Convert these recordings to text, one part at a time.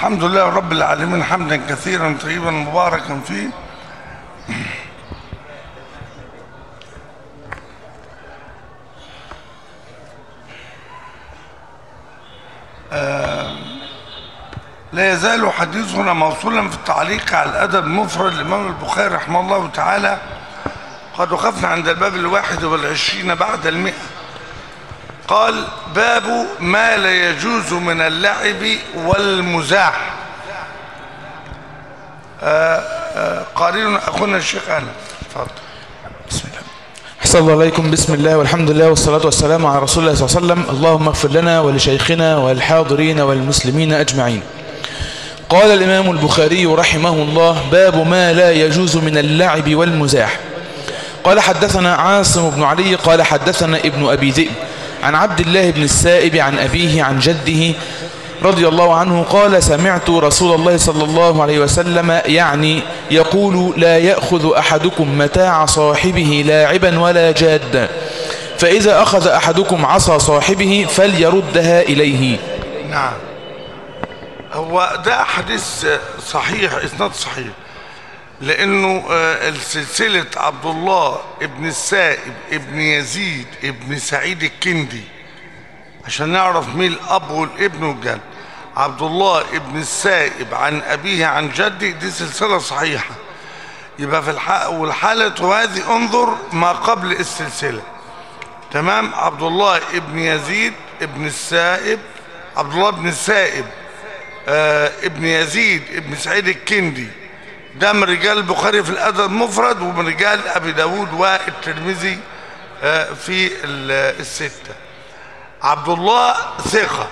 الحمد لله رب العالمين حمدا كثيرا طيبا مباركا فيه آه، لا يزال حديثنا موصولا في التعليق على الأدب المفرد للإمام البخاري رحمه الله تعالى قد وقفنا عند الباب الواحد والعشرين بعد المئة قال باب ما لا يجوز من اللعب والمزاح آه، آه، قارئنا أخونا الشيخ أنس تفضل بسم الله أحسن الله عليكم بسم الله والحمد لله والصلاة والسلام على رسول الله صلى الله عليه وسلم اللهم اغفر لنا ولشيخنا والحاضرين والمسلمين أجمعين قال الإمام البخاري رحمه الله باب ما لا يجوز من اللعب والمزاح قال حدثنا عاصم بن علي قال حدثنا ابن أبي ذئب عن عبد الله بن السائب عن أبيه عن جده رضي الله عنه قال سمعت رسول الله صلى الله عليه وسلم يعني يقول لا يأخذ أحدكم متاع صاحبه لاعبا ولا جادا فإذا أخذ أحدكم عصا صاحبه فليردها إليه نعم هو ده حديث صحيح اسناد صحيح لانه آه، السلسلة عبد الله ابن السائب ابن يزيد ابن سعيد الكندي عشان نعرف مين الاب والابن والجد عبد الله ابن السائب عن ابيه عن جدي دي سلسلة صحيحة يبقى في الحق والحالة هذه انظر ما قبل السلسلة تمام عبد الله ابن يزيد ابن السائب عبد الله ابن السائب آه ابن يزيد ابن سعيد الكندي ده من رجال البخاري في الادب المفرد ومن رجال ابي داود والترمذي آه في ال- السته عبد الله ثقه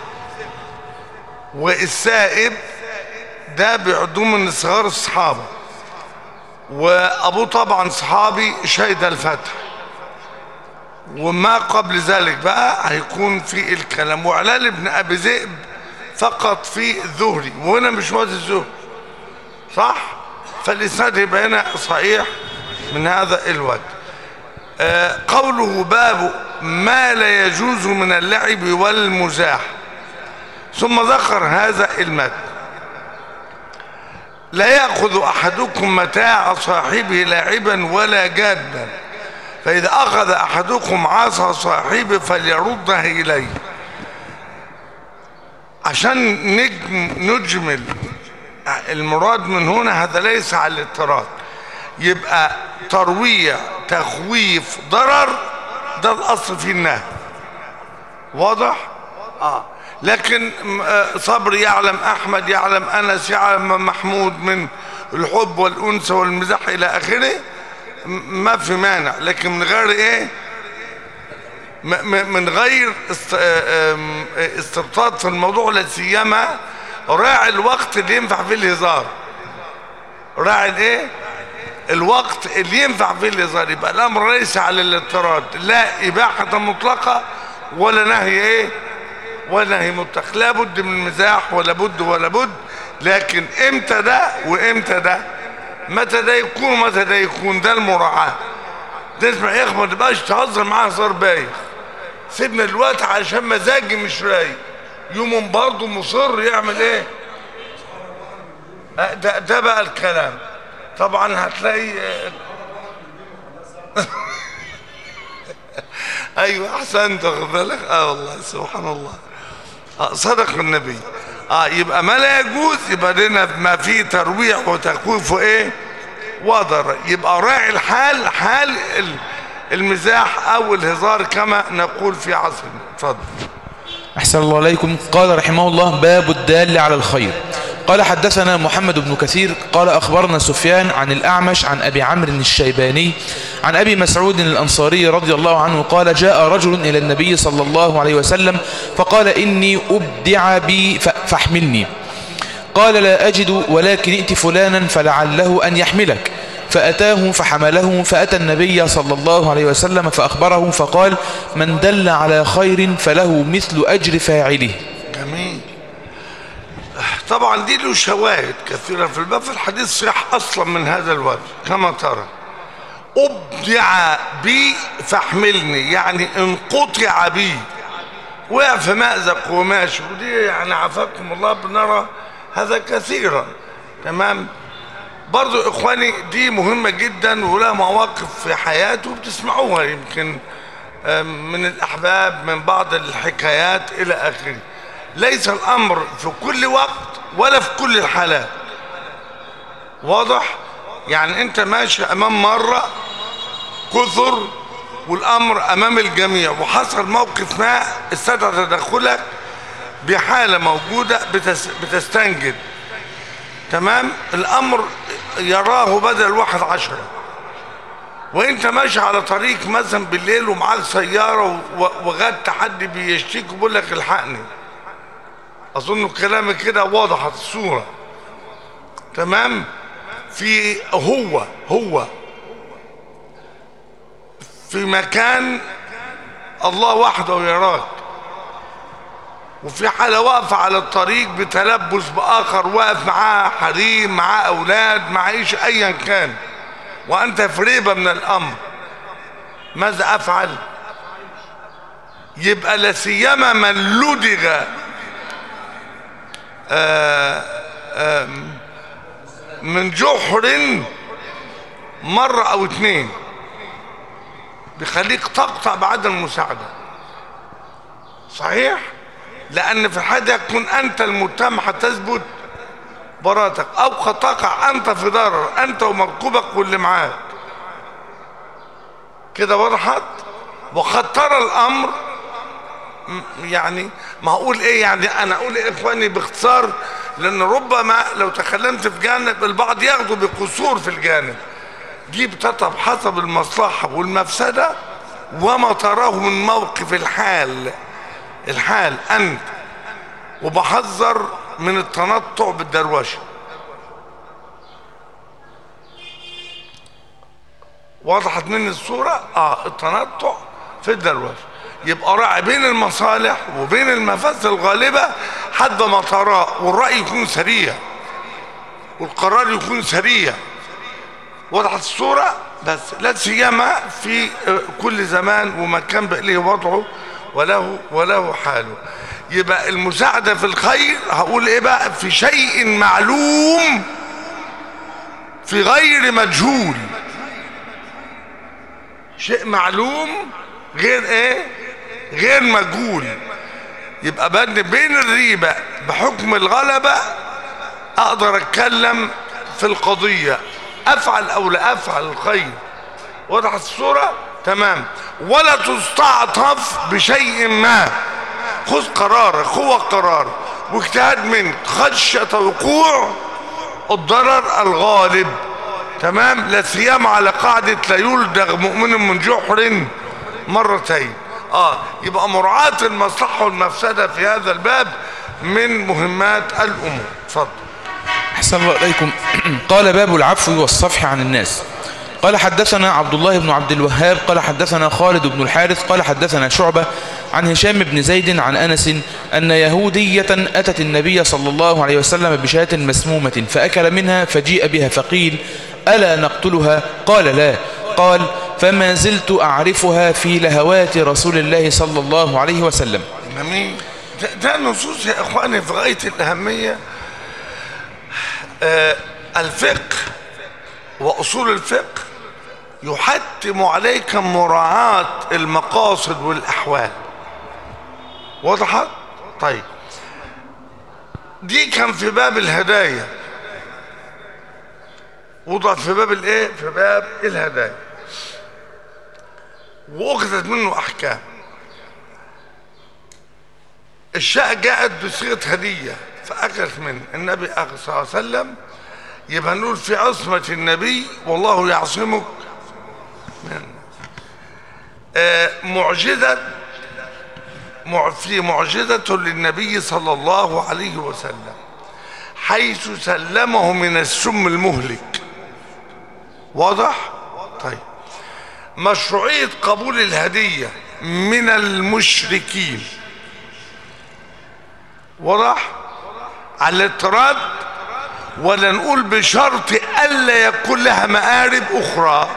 والسائب ده بيعدوه من صغار الصحابه وابوه طبعا صحابي شهد الفتح وما قبل ذلك بقى هيكون في الكلام وعلال ابن ابي ذئب فقط في الزهري وهنا مش وادي الزهري صح فالاسناد يبقى هنا صحيح من هذا الوجه آه قوله باب ما لا يجوز من اللعب والمزاح ثم ذكر هذا المتن لا يأخذ أحدكم متاع صاحبه لاعبا ولا جادا فإذا أخذ أحدكم عصا صاحبه فليردها إليه عشان نجم نجمل المراد من هنا هذا ليس على الاضطراد يبقى ترويع تخويف ضرر ده الأصل في النهي واضح؟ آه. لكن م- آه، صبري يعلم أحمد يعلم أنس يعلم محمود من الحب والأنس والمزاح إلى آخره م- ما في مانع لكن من غير إيه م- م- من غير است- آه، آم، آه، استبطاد في الموضوع لا سيما راعي الوقت اللي ينفع فيه الهزار راعي الايه الوقت اللي ينفع فيه الهزار يبقى الامر ليس على الاضطراد لا اباحه مطلقه ولا نهي ايه ولا نهي مطلق لا بد من المزاح ولا بد ولا بد لكن امتى ده وامتى ده متى ده يكون ومتى ده يكون ده المراعاه تسمع يا اخي ما تبقاش تهزر معاه هزار بايخ سيبنا الوقت عشان مزاجي مش رايق يوم برضه مصر يعمل ايه آه، ده, ده بقى الكلام طبعا هتلاقي آه، ايوه احسنت واخد بالك اه والله سبحان الله آه صدق النبي اه يبقى ما لا يجوز يبقى لنا ما فيه ترويع وتخويف وايه وضر يبقى راعي الحال حال ال- المزاح او الهزار كما نقول في عصرنا اتفضل أحسن الله عليكم قال رحمه الله باب الدال على الخير قال حدثنا محمد بن كثير قال أخبرنا سفيان عن الأعمش عن أبي عمرو الشيباني عن أبي مسعود الأنصاري رضي الله عنه قال جاء رجل إلى النبي صلى الله عليه وسلم فقال إني أبدع بي ف- فاحملني قال لا أجد ولكن ائت فلانا فلعله أن يحملك فأتاه فحمله فأتى النبي صلى الله عليه وسلم فأخبره فقال من دل على خير فله مثل أجر فاعله جميل طبعا دي له شواهد كثيرة في الباب في الحديث صح أصلا من هذا الوجه كما ترى أبدع بي فاحملني يعني انقطع بي وقع في مأزق وماشي ودي يعني عافاكم الله بنرى هذا كثيرا تمام برضو اخواني دي مهمة جدا ولها مواقف في حياته بتسمعوها يمكن آم، من الاحباب من بعض الحكايات الى اخره ليس الامر في كل وقت ولا في كل الحالات واضح يعني انت ماشي امام مرة كثر والامر امام الجميع وحصل موقف ما استدعى تدخلك بحالة موجودة بتس بتستنجد تمام الامر يراه بدل واحد عشرة وانت ماشي على طريق مثلا بالليل ومعاك سيارة و- وغدت حد بيشتكي وبيقول لك الحقني اظن كلامي كده وضحت الصورة تمام في هو هو في مكان الله وحده يراك وفي حالة واقفة على الطريق بتلبس بآخر واقف معاه حريم معاه أولاد معيش أيا كان وأنت في ريبة من الأمر ماذا أفعل يبقى لا سيما من لدغ آه، آم، من جحر مرة أو اتنين بيخليك تقطع بعدم المساعدة صحيح لأن في الحالة يكون أنت المتهم هتثبت براءتك أو قد تقع أنت في ضرر أنت ومركوبك واللي معاك كده وضحت وقد ترى الأمر م- يعني ما هقول ايه يعني انا اقول ايه اخواني باختصار لان ربما لو تكلمت في جانب البعض ياخدوا بقصور في الجانب دي بتطب حسب المصلحة والمفسدة وما تراه من موقف الحال الحال أنت وبحذر من التنطع بالدروشة وضحت مني الصورة اه التنطع في الدروشة يبقى راعي بين المصالح وبين المفاسد الغالبة حد ما تراه والرأي يكون سريع والقرار يكون سريع وضحت الصورة بس لا سيما في آه، كل زمان ومكان بقى له وضعه وله وله حاله يبقى المساعدة في الخير هقول ايه بقى في شيء معلوم في غير مجهول شيء معلوم غير ايه غير مجهول يبقى بين بين الريبة بحكم الغلبة اقدر اتكلم في القضية افعل او لا افعل الخير وضحت الصورة تمام ولا تستعطف بشيء ما خذ قرارك هو قرار واجتهاد منك خشية وقوع الضرر الغالب تمام لا سيما على قاعدة لا يلدغ مؤمن من جحر مرتين اه يبقى مراعاة المصلحة والمفسدة في هذا الباب من مهمات الامور اتفضل أحسن الله إليكم قال باب العفو والصفح عن الناس قال حدثنا عبد الله بن عبد الوهاب قال حدثنا خالد بن الحارث قال حدثنا شعبة عن هشام بن زيد عن أنس أن يهودية أتت النبي صلى الله عليه وسلم بشاة مسمومة فأكل منها فجيء بها فقيل ألا نقتلها قال لا قال فما زلت أعرفها في لهوات رسول الله صلى الله عليه وسلم جميل ده, ده نصوص يا اخواني في غايه الاهميه آه الفقه واصول الفقه يحتم عليك مراعاه المقاصد والاحوال وضحت طيب دي كان في باب الهدايا وضع في باب الايه في باب الهدايا واخذت منه احكام الشاء جاءت بصيغه هديه فاكلت من النبي صلى الله عليه وسلم يبقى نقول في عصمه النبي والله يعصمك من آه معجزه مع- في معجزه للنبي صلى الله عليه وسلم حيث سلمه من السم المهلك واضح طيب مشروعيه قبول الهديه من المشركين واضح على الاضطراد ولا نقول بشرط الا يكون لها مآرب اخرى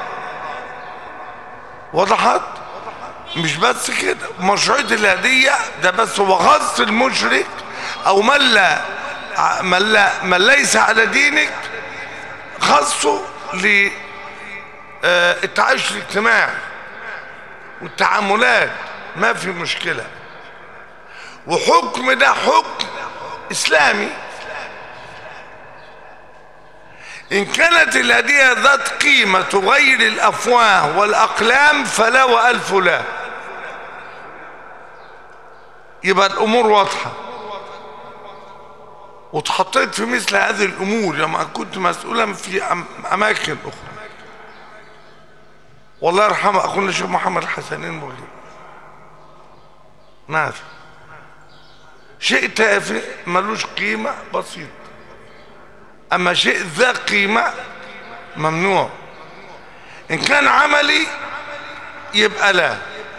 وضحت مش بس كده مشروعية الهدية ده بس هو خاص المشرك او من لا ع- من, لا من ليس على دينك خاصه للتعايش الاجتماعي والتعاملات ما في مشكلة وحكم ده حكم إسلامي إن كانت الهدية ذات قيمة تغير الأفواه والأقلام فلا وألف لا يبقى الأمور واضحة واتحطيت في مثل هذه الأمور لما كنت مسؤولا في أم- أماكن أخرى والله يرحمه أخونا الشيخ محمد الحسنين مغلي ما في شيء تافه ملوش قيمة بسيط أما شيء ذا قيمة ممنوع إن كان عملي يبقى لا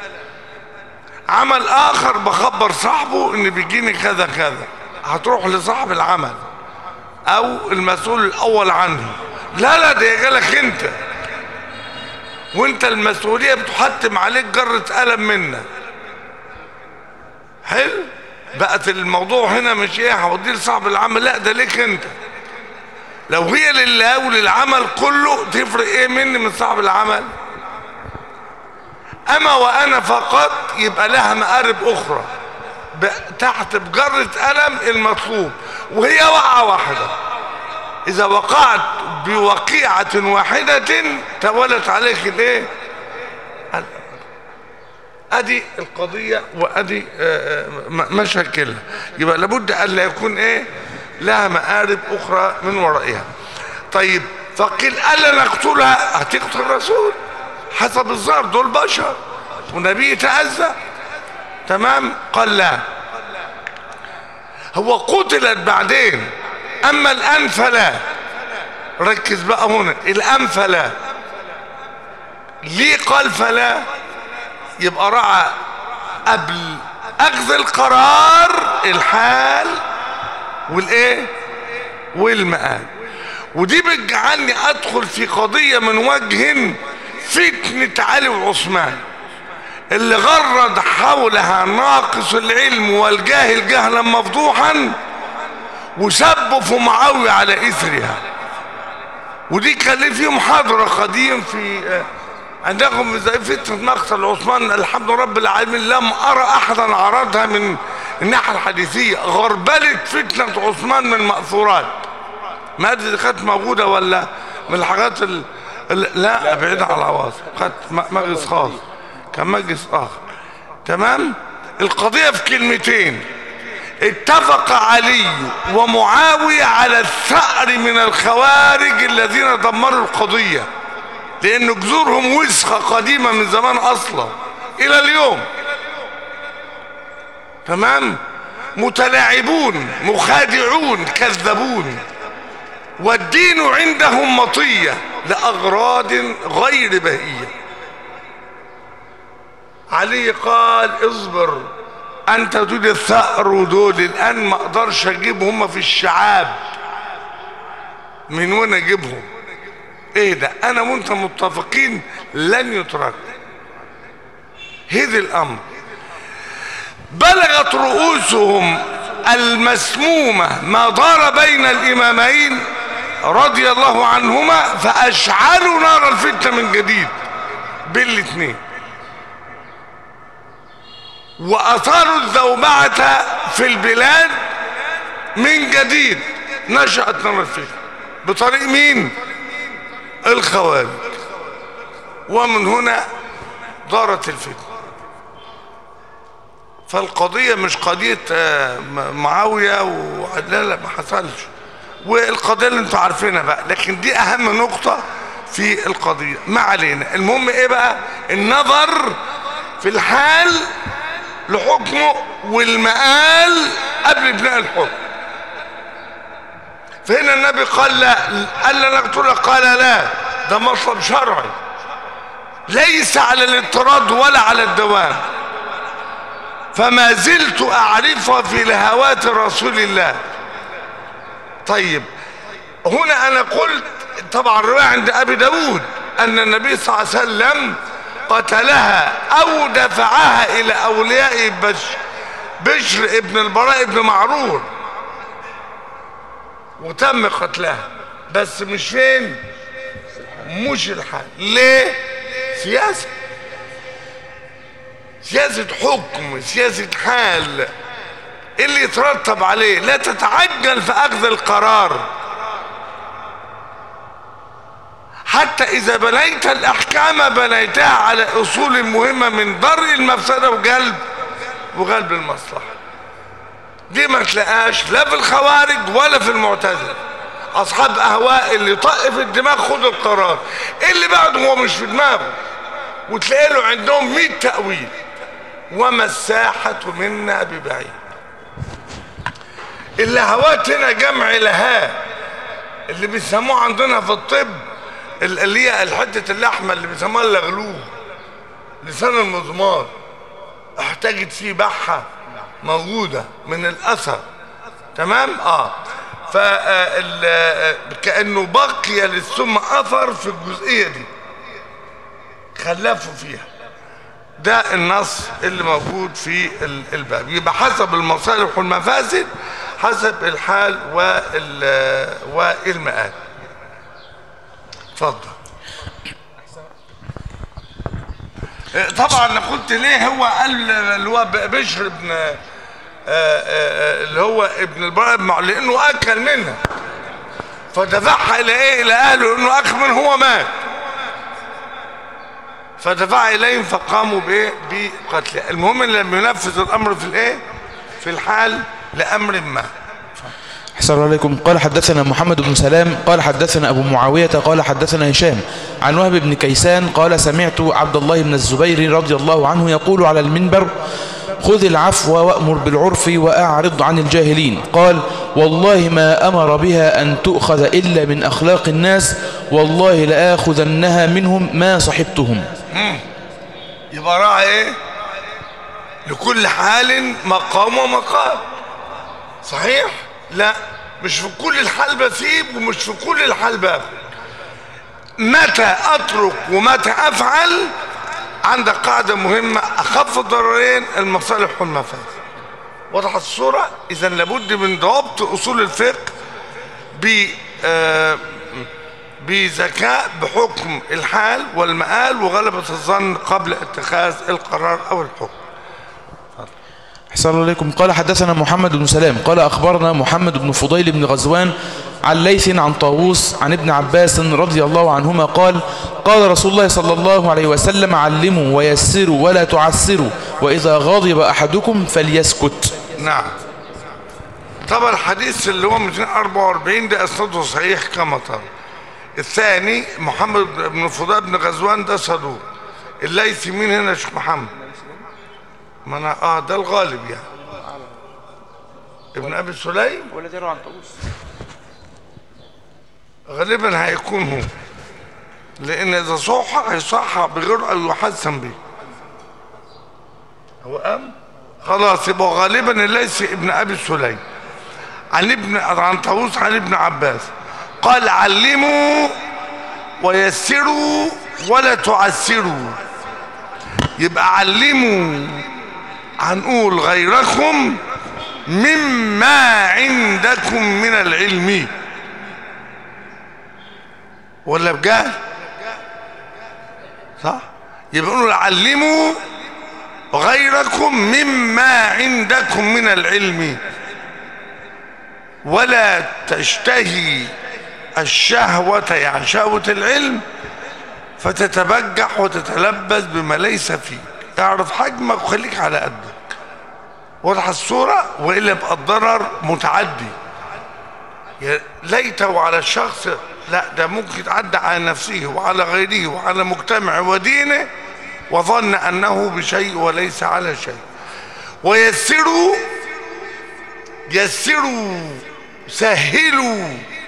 عمل آخر بخبر صاحبه إن بيجيني كذا كذا هتروح لصاحب العمل أو المسؤول الأول عنه لا لا ده جالك أنت وأنت المسؤولية بتحتم عليك جرة قلم منك حلو بقت الموضوع هنا مش ايه هوديه لصاحب العمل لا ده ليك انت لو هي لله وللعمل كله تفرق ايه مني من صاحب العمل اما وانا فقط يبقى لها مآرب اخرى ب- تحت بجرة قلم المطلوب وهي وقعة واحدة اذا وقعت بوقيعة واحدة تولت عليك الايه ادي القضية وادي آه، آه، م- مشاكلها يبقى لابد ان لا يكون ايه لها مآرب اخرى من ورائها طيب فقيل الا نقتلها هتقتل الرسول حسب الظاهر دول بشر ونبي تأذى تمام قال لا هو قتلت بعدين اما الان فلا ركز بقى هنا الان فلا ليه قال فلا يبقى رعى قبل اخذ القرار الحال والايه والمآل ودي بتجعلني ادخل في قضية من وجه فتنة علي وعثمان اللي غرد حولها ناقص العلم والجاهل جهلا مفضوحا وسبوا في معاوية على اثرها ودي كان لي فيه محاضرة قديم في آه، عندكم زي فتنة مقتل عثمان الحمد لله رب العالمين لم أرى أحدا عرضها من الناحية الحديثية غربلة فتنة عثمان من المأثورات ما أدري إذا كانت موجودة ولا من الحاجات ال... ال... لا بعيد عن العواصم كانت م- مجلس خاص كان مجلس آخر تمام القضية في كلمتين اتفق علي ومعاوية على الثأر من الخوارج الذين دمروا القضية لأن جذورهم وسخة قديمة من زمان أصلا إلى اليوم تمام متلاعبون مخادعون كذابون والدين عندهم مطية لأغراض غير بهية علي قال اصبر انت دول الثأر ودول الان ما اقدرش اجيبهم في الشعاب من وين اجيبهم ايه ده انا وانت متفقين لن يترك هذا الامر بلغت رؤوسهم المسمومة ما دار بين الامامين رضي الله عنهما فاشعلوا نار الفتنة من جديد بالاثنين واثاروا الذوبعة في البلاد من جديد نشأت نار الفتنة بطريق مين الخوارج ومن هنا دارت الفتنة فالقضية مش قضية آه، م- معاوية ولا لا ما حصلش والقضية اللي انتوا عارفينها بقى لكن دي اهم نقطة في القضية ما علينا المهم ايه بقى النظر في الحال لحكمه والمآل قبل بناء الحكم فهنا النبي قال لا قال لا نقتله قال لا ده مطلب شرعي ليس على الاضطراد ولا على الدوام فما زلت اعرفها في لهوات رسول الله طيب هنا انا قلت طبعا الرواية عند ابي داود ان النبي صلى الله عليه وسلم قتلها او دفعها الى اولياء بش بشر ابن البراء ابن معرور وتم قتلها بس مش فين مش الحال ليه سياسة سياسة حكم سياسة حال اللي يترتب عليه لا تتعجل في اخذ القرار حتى اذا بنيت الاحكام بنيتها على اصول مهمة من درء المفسدة وجلب وجلب المصلحة دي ما تلاقاش لا في الخوارج ولا في المعتزله اصحاب اهواء اللي طق في الدماغ خد القرار اللي بعده هو مش في دماغه وتلاقي له عندهم 100 تاويل وما الساحه منا ببعيد اللهوات هنا جمع لها اللي بيسموه عندنا في الطب اللي هي الحته اللحمه اللي بيسموها اللغلوب لسان المزمار احتاجت فيه بحه موجوده من الاثر تمام اه ف كانه بقي للسم اثر في الجزئيه دي خلفوا فيها ده النص اللي موجود في الباب يبقى حسب المصالح والمفاسد حسب الحال والمآل اتفضل طبعا انا قلت ليه هو قال اللي هو بشر ابن آآ آآ اللي هو ابن البراء لانه اكل منها فدفعها الى ايه الى اهله لانه اكل منه هو مات فدفع اليهم فقاموا بايه بقتله المهم لما ينفذ الامر في الايه في الحال لامر ما أحسن الله عليكم قال حدثنا محمد بن سلام قال حدثنا أبو معاوية قال حدثنا هشام عن وهب بن كيسان قال سمعت عبد الله بن الزبير رضي الله عنه يقول على المنبر خذ العفو وأمر بالعرف وأعرض عن الجاهلين قال والله ما أمر بها أن تؤخذ إلا من أخلاق الناس والله لآخذنها منهم ما صحبتهم يبقى راعي ايه لكل حال مقام ومقام صحيح لا مش في كل الحال بسيب ومش في كل الحال باخد متى اترك ومتى افعل عندك قاعدة مهمة اخف الضررين المصالح والمفاسد وضحت الصورة اذا لابد من ضبط اصول الفقه ب آه بذكاء بحكم الحال والمآل وغلبة الظن قبل اتخاذ القرار او الحكم أحسن الله عليكم قال حدثنا محمد بن سلام قال أخبرنا محمد بن فضيل بن غزوان عن ليث عن طاووس عن ابن عباس رضي الله عنهما قال قال رسول الله صلى الله عليه وسلم علموا ويسروا ولا تعسروا وإذا غضب أحدكم فليسكت نعم طبعا الحديث اللي هو 244 ده اسناده صحيح كما ترى الثاني محمد بن فضيل بن غزوان ده صدوق الليثي مين هنا يا شيخ محمد ما انا اه ده الغالب يعني ابن ابي سليم ولا تروى عن طاووس غالبا هيكون هو لان اذا صح هيصح بغير ان يحسن به هو ام خلاص يبقى غالبا ليس ابن ابي سليم عن ابن عن طاووس عن ابن عباس قال علموا ويسروا ولا تعسروا يبقى علموا هنقول غيركم مما عندكم من العلم ولا بجهل صح يبقى نقول علموا غيركم مما عندكم من العلم ولا تشتهي الشهوة يعني شهوة العلم فتتبجح وتتلبس بما ليس فيك اعرف حجمك وخليك على قدك واضحه الصوره والا يبقى الضرر متعدي ليته على الشخص لا ده ممكن يتعدى على نفسه وعلى غيره وعلى مجتمعه ودينه وظن انه بشيء وليس على شيء ويسروا يسروا سهلوا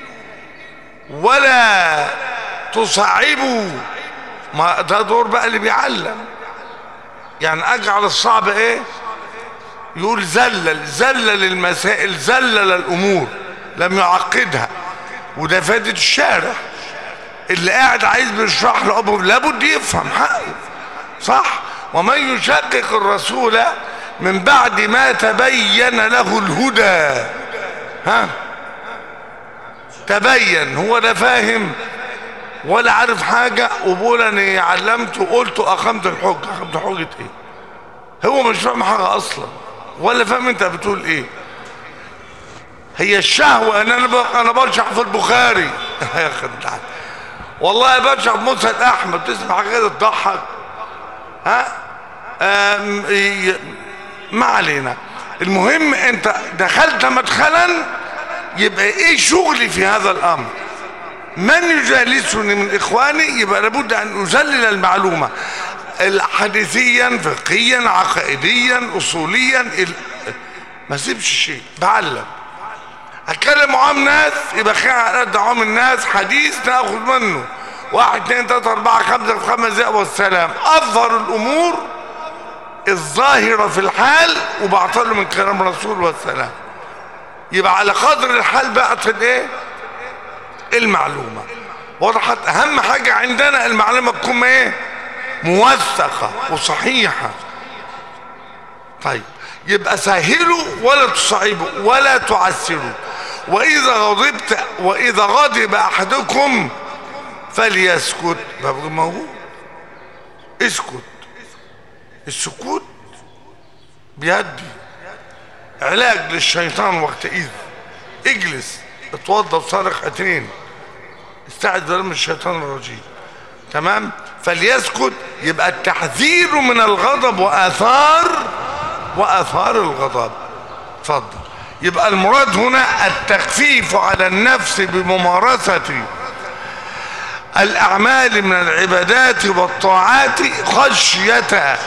ولا تصعبوا ما ده دور بقى اللي بيعلم يعني اجعل الصعب ايه يقول زلل زلل المسائل زلل الامور لم يعقدها وده فائده الشارع اللي قاعد عايز بيشرح له ابو لابد يفهم حقه صح ومن يشقق الرسول من بعد ما تبين له الهدى ها تبين هو ده فاهم ولا عارف حاجة وبقول أنا علمت وقلت وأقمت الحجة أقمت حجة إيه هو مش فاهم حاجة أصلا ولا فاهم أنت بتقول إيه هي الشهوة أن أنا ب... أنا برشح في البخاري يا أخي أنت عارف. والله برشح في مسند أحمد تسمع كده تضحك ها آم... ي... ما علينا المهم أنت دخلت مدخلا يبقى إيه شغلي في هذا الأمر من يجالسني من إخواني يبقى لابد أن أذلل المعلومة حديثيا فقهيا عقائديا أصوليا ال... ما سيبش شيء بعلم اتكلم معاهم ناس يبقى خير على قد عام الناس حديث ناخد منه واحد اتنين تلاته اربعه خمسه في خمس دقايق والسلام اظهر الامور الظاهره في الحال وبعطله من كلام الرسول والسلام يبقى على قدر الحال بعطل ايه المعلومه وضحت اهم حاجه عندنا المعلومه تكون ايه موثقه وصحيحه طيب يبقى سهلوا ولا تصعبوا ولا تعسروا واذا غضبت واذا غضب احدكم فليسكت باب موجود اسكت السكوت بيدي علاج للشيطان وقتئذ اجلس اتوضى بصرختين استعذ بالله من الشيطان الرجيم تمام فليسكت يبقى التحذير من الغضب واثار واثار الغضب اتفضل يبقى المراد هنا التخفيف على النفس بممارسه الاعمال من العبادات والطاعات خشيه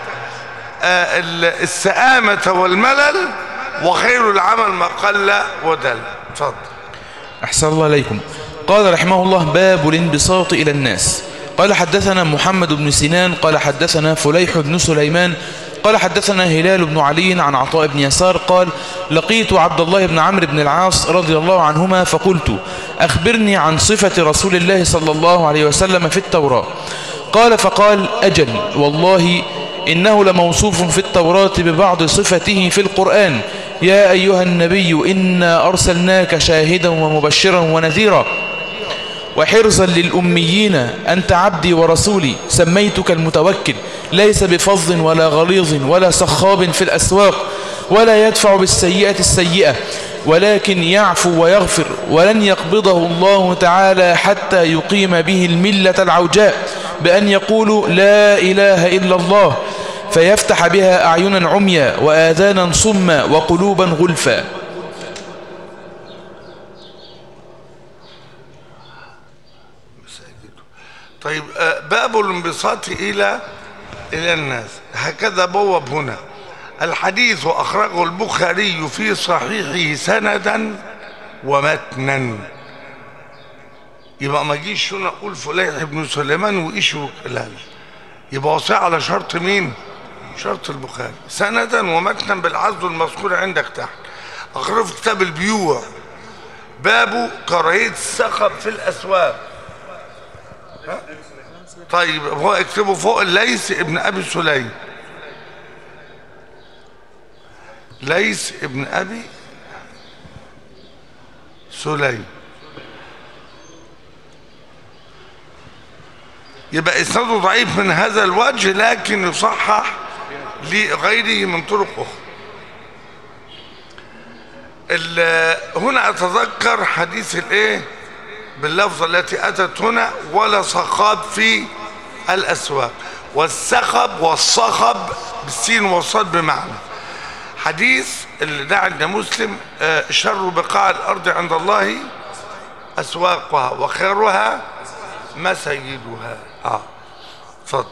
السآمة والملل وخير العمل ما قل ودل اتفضل أحسن الله عليكم قال رحمه الله باب الانبساط إلى الناس قال حدثنا محمد بن سنان قال حدثنا فليح بن سليمان قال حدثنا هلال بن علي عن عطاء بن يسار قال لقيت عبد الله بن عمرو بن العاص رضي الله عنهما فقلت أخبرني عن صفة رسول الله صلى الله عليه وسلم في التوراة قال فقال أجل والله إنه لموصوف في التوراة ببعض صفته في القرآن يا أيها النبي إنا أرسلناك شاهدا ومبشرا ونذيرا وحرزا للأميين أنت عبدي ورسولي سميتك المتوكل ليس بفظ ولا غليظ ولا سخاب في الأسواق ولا يدفع بالسيئة السيئة ولكن يعفو ويغفر ولن يقبضه الله تعالى حتى يقيم به الملة العوجاء بأن يقولوا لا إله إلا الله فيفتح بها أعينا عميا وآذانا صما وقلوبا غلفا طيب باب الانبساط إلى إلى الناس هكذا بوب هنا الحديث أخرجه البخاري في صحيحه سندا ومتنا يبقى ما جيش هنا اقول فليح بن سليمان وايش وكلال يبقى وصي على شرط مين شرط البخاري سندا ومتنا بالعزو المذكور عندك تحت اقرأ في كتاب البيوع باب كراهيه السخب في الاسواق ها؟ طيب هو اكتبه فوق ليس ابن ابي سليم ليس ابن ابي سليم يبقى اسناده ضعيف من هذا الوجه لكن يصحح لغيره من طرق اخرى هنا اتذكر حديث الايه باللفظة التي اتت هنا ولا صخاب في الاسواق والسخب والصخب بالسين والصاد بمعنى حديث اللي ده عند مسلم شر بقاع الارض عند الله اسواقها وخيرها مسيدها اه اتفضل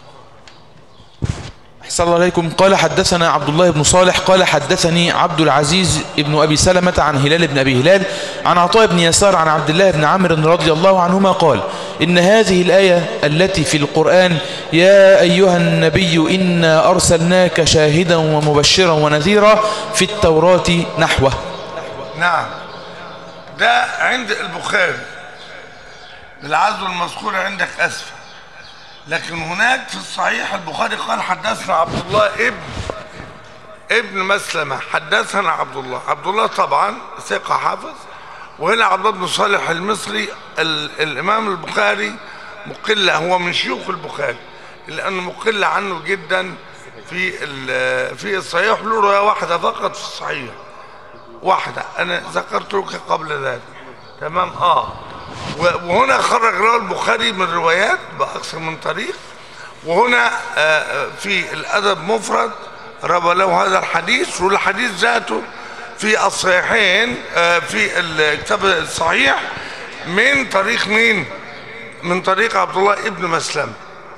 أحسن الله عليكم قال حدثنا عبد الله بن صالح قال حدثني عبد العزيز بن أبي سلمة عن هلال بن أبي هلال عن عطاء بن يسار عن عبد الله بن عمرو رضي الله عنهما قال إن هذه الآية التي في القرآن يا أيها النبي إنا أرسلناك شاهدا ومبشرا ونذيرا في التوراة نحوه نعم ده عند البخاري بالعزو المذكور عندك أسفل لكن هناك في الصحيح البخاري قال حدثنا عبد الله ابن ابن مسلمة حدثنا عبد الله عبد الله طبعا ثقة حافظ وهنا عبد الله بن صالح المصري ال الامام البخاري مقل هو من شيوخ البخاري لانه مقل عنه جدا في ال- في الصحيح له روايه واحده فقط في الصحيح واحده انا ذكرت لك قبل ذلك تمام اه و- وهنا خرج رواه البخاري من روايات باكثر من طريق وهنا آه، في الادب مفرد روى له هذا الحديث والحديث ذاته في الصحيحين آه، في الكتاب الصحيح من طريق مين من طريق عبد الله ابن مسلم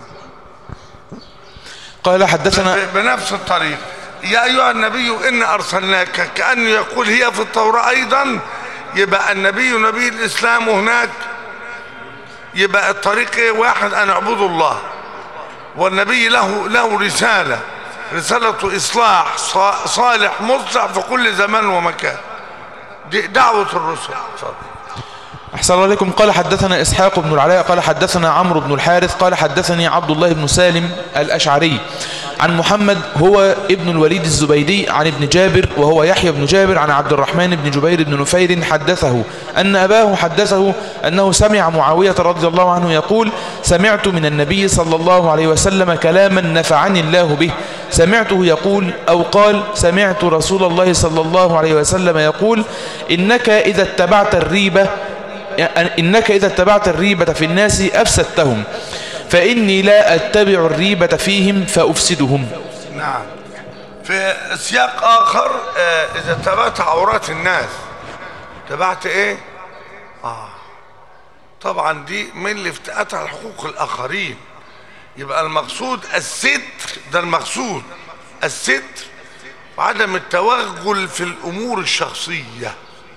قال حدثنا ب- بنفس الطريق يا ايها النبي ان ارسلناك كانه يقول هي في التوراه ايضا يبقى النبي نبي الاسلام وهناك يبقى الطريق إيه؟ واحد ان اعبدوا الله والنبي له له رساله رساله اصلاح صا- صالح مصلح في كل زمان ومكان دي دعوه الرسل اتفضل أحسن الله عليكم قال حدثنا إسحاق بن العلاء قال حدثنا عمرو بن الحارث قال حدثني عبد الله بن سالم الأشعري عن محمد هو ابن الوليد الزبيدي عن ابن جابر وهو يحيى بن جابر عن عبد الرحمن بن جبير بن نفير حدثه أن أباه حدثه أنه سمع معاوية رضي الله عنه يقول سمعت من النبي صلى الله عليه وسلم كلاما نفعني الله به سمعته يقول أو قال سمعت رسول الله صلى الله عليه وسلم يقول إنك إذا اتبعت الريبة إنك إذا اتبعت الريبة في الناس أفسدتهم فإني لا أتبع الريبة فيهم فأفسدهم نعم في سياق آخر آه، إذا تبعت عورات الناس تبعت إيه؟ آه طبعا دي من الافتئات على حقوق الآخرين يبقى المقصود الستر ده المقصود الستر وعدم التوغل في الأمور الشخصية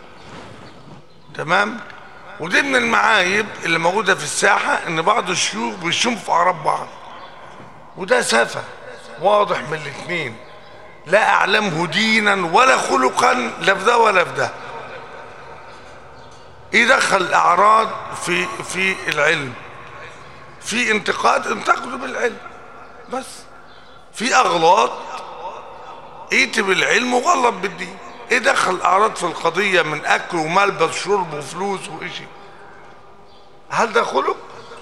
تمام ودي من المعايب اللي موجودة في الساحة إن بعض الشيوخ بيشوفوا في أعراض بعض وده سفه واضح من الاثنين لا اعلمه دينا ولا خلقا لا في ده ولا في ده ايه دخل الاعراض في في العلم في انتقاد انتقدوا بالعلم بس في اغلاط ايت بالعلم وغلط بالدين ايه دخل الاعراض في القضيه من اكل وملبس شرب وفلوس وإشي هل ده خلق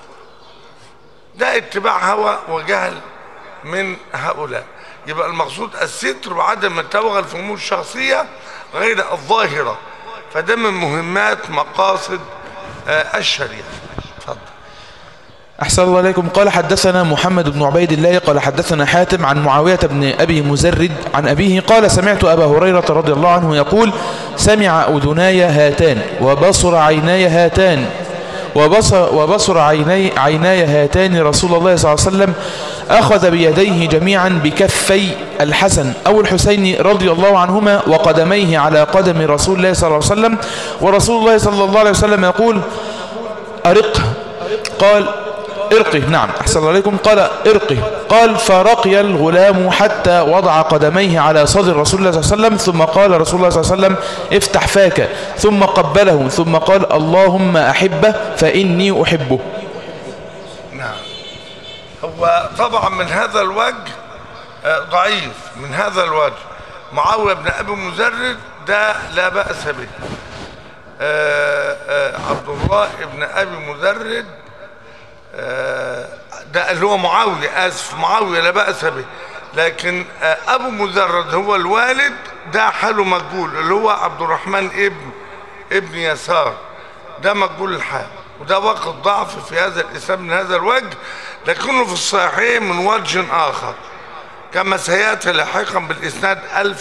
ده اتباع هوى وجهل من هؤلاء يبقى المقصود الستر وعدم التوغل في امور الشخصيه غير الظاهره فده من مهمات مقاصد آه، الشريعه اتفضل أحسن الله عليكم قال حدثنا محمد بن عبيد الله قال حدثنا حاتم عن معاوية بن أبي مزرد عن أبيه قال سمعت أبا هريرة رضي الله عنه يقول سمع أذناي هاتان وبصر عيناي هاتان وبصر, وبصر عيني, عيناي هاتان رسول الله صلى الله عليه وسلم أخذ بيديه جميعا بكفي الحسن أو الحسين رضي الله عنهما وقدميه على قدم رسول الله صلى الله عليه وسلم ورسول الله صلى الله عليه وسلم يقول أرق قال ارقي نعم أحسن الله عليكم قال ارقي قال فرقي الغلام حتى وضع قدميه على صدر رسول الله صلى الله عليه وسلم ثم قال رسول الله صلى الله عليه وسلم افتح فاك ثم قبله ثم قال اللهم أحبه فإني أحبه نعم هو طبعا من هذا الوجه آه، ضعيف من هذا الوجه معاوية بن أبي مزرد ده لا بأس به آه، آه، عبد الله بن أبي مزرد آه، ده اللي هو معاوية آسف معاوية لا بأس به لكن آه، أبو مزرد هو الوالد ده حاله مجهول اللي هو عبد الرحمن ابن ابن يسار ده مجهول الحال وده وقت ضعف في هذا الإسلام من هذا الوجه لكنه في الصحيحين من وجه آخر كما سيأتي لاحقا بالإسناد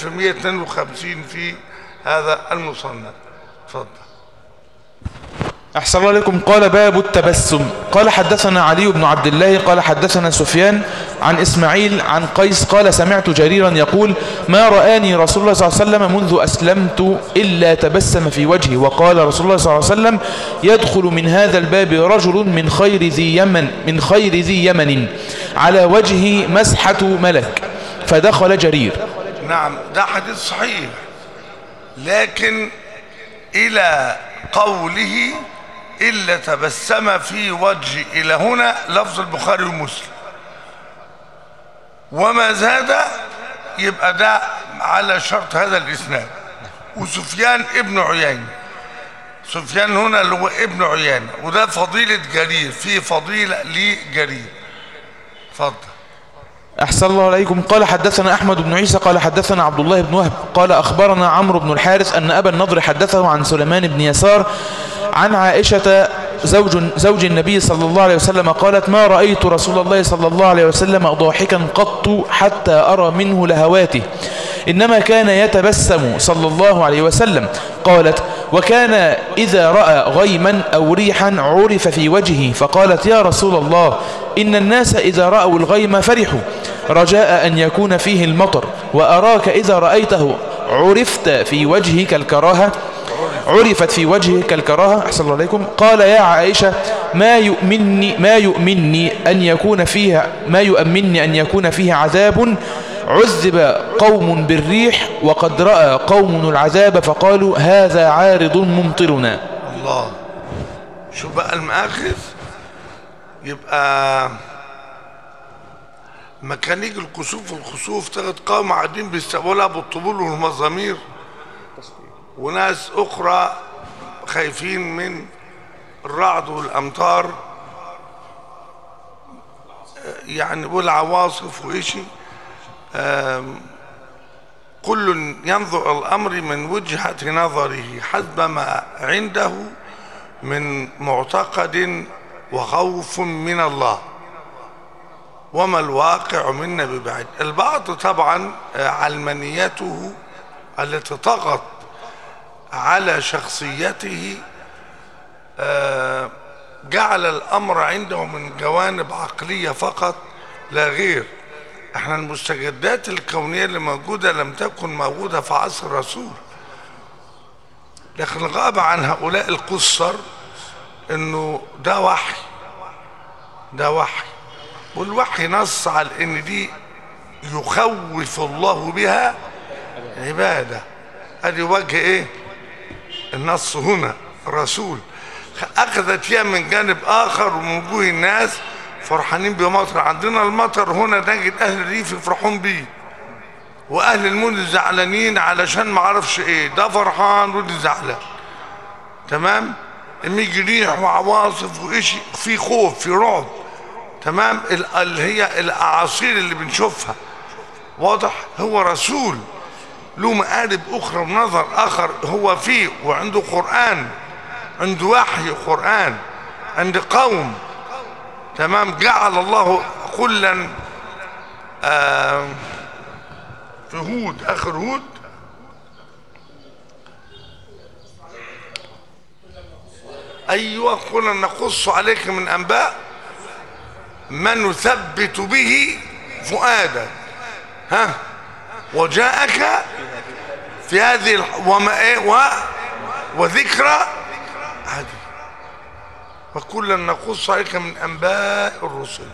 1152 في هذا المصنف اتفضل أحسن الله عليكم قال باب التبسم قال حدثنا علي بن عبد الله قال حدثنا سفيان عن إسماعيل عن قيس قال سمعت جريرا يقول ما رآني رسول الله صلى الله عليه وسلم منذ أسلمت إلا تبسم في وجهي وقال رسول الله صلى الله عليه وسلم يدخل من هذا الباب رجل من خير ذي يمن من خير ذي يمن على وجهه مسحة ملك فدخل جرير نعم ده حديث صحيح لكن إلى قوله إلا تبسم في وجهي إلى هنا لفظ البخاري ومسلم وما زاد يبقى ده على شرط هذا الإسناد وسفيان ابن عيينة سفيان هنا اللي هو ابن عيينة وده فضيلة جرير في فضيلة لجرير اتفضل أحسن الله عليكم قال حدثنا أحمد بن عيسى قال حدثنا عبد الله بن وهب قال أخبرنا عمرو بن الحارث أن أبا النضر حدثه عن سليمان بن يسار عن عائشة زوج, زوج النبي صلى الله عليه وسلم قالت ما رأيت رسول الله صلى الله عليه وسلم ضاحكا قط حتى أرى منه لهواته إنما كان يتبسم صلى الله عليه وسلم قالت وكان إذا رأى غيما أو ريحا عرف في وجهه فقالت يا رسول الله إن الناس إذا رأوا الغيم فرحوا رجاء أن يكون فيه المطر وأراك إذا رأيته عرفت في وجهك الكراهة عرفت في وجهك الكراهة أحسن الله عليكم قال يا عائشة ما يؤمني ما يؤمني أن يكون فيها ما يؤمني أن يكون فيه عذاب عذب قوم بالريح وقد رأى قوم العذاب فقالوا هذا عارض ممطرنا الله شو بقى المآخذ يبقى ما كان يجي الكسوف والخسوف تاخد قوم قاعدين بيستقبلها بالطبول والمزامير وناس أخرى خايفين من الرعد والأمطار يعني والعواصف وإشي آم، كل ينظر الأمر من وجهة نظره حسب ما عنده من معتقد وخوف من الله وما الواقع منا ببعيد البعض طبعا آه، علمانيته التي طغت على شخصيته آه، جعل الأمر عنده من جوانب عقلية فقط لا غير احنا المستجدات الكونية اللي موجودة لم تكن موجودة في عصر الرسول لكن غاب عن هؤلاء القصر انه ده وحي ده وحي والوحي نص على ان دي يخوف الله بها عباده ادي وجه ايه النص هنا الرسول اخذت فيها من جانب اخر ومن وجوه الناس فرحانين بمطر عندنا المطر هنا نجد اهل الريف يفرحون بيه واهل المدن زعلانين علشان ما اعرفش ايه ده فرحان وده زعلان تمام اما يجي ريح وعواصف وإشي في خوف في رعب تمام ال- اللي هي الاعاصير اللي بنشوفها واضح هو رسول له مقالب اخرى ونظر اخر هو فيه وعنده قران عنده وحي قران عند قوم تمام جعل الله كلا آه في هود اخر هود ايوه كنا نقص عليك من انباء ما نثبت به فؤادك ها وجاءك في هذه الح... وما ايه و... وذكرى هذه وكلا نقص عليك من انباء الرسل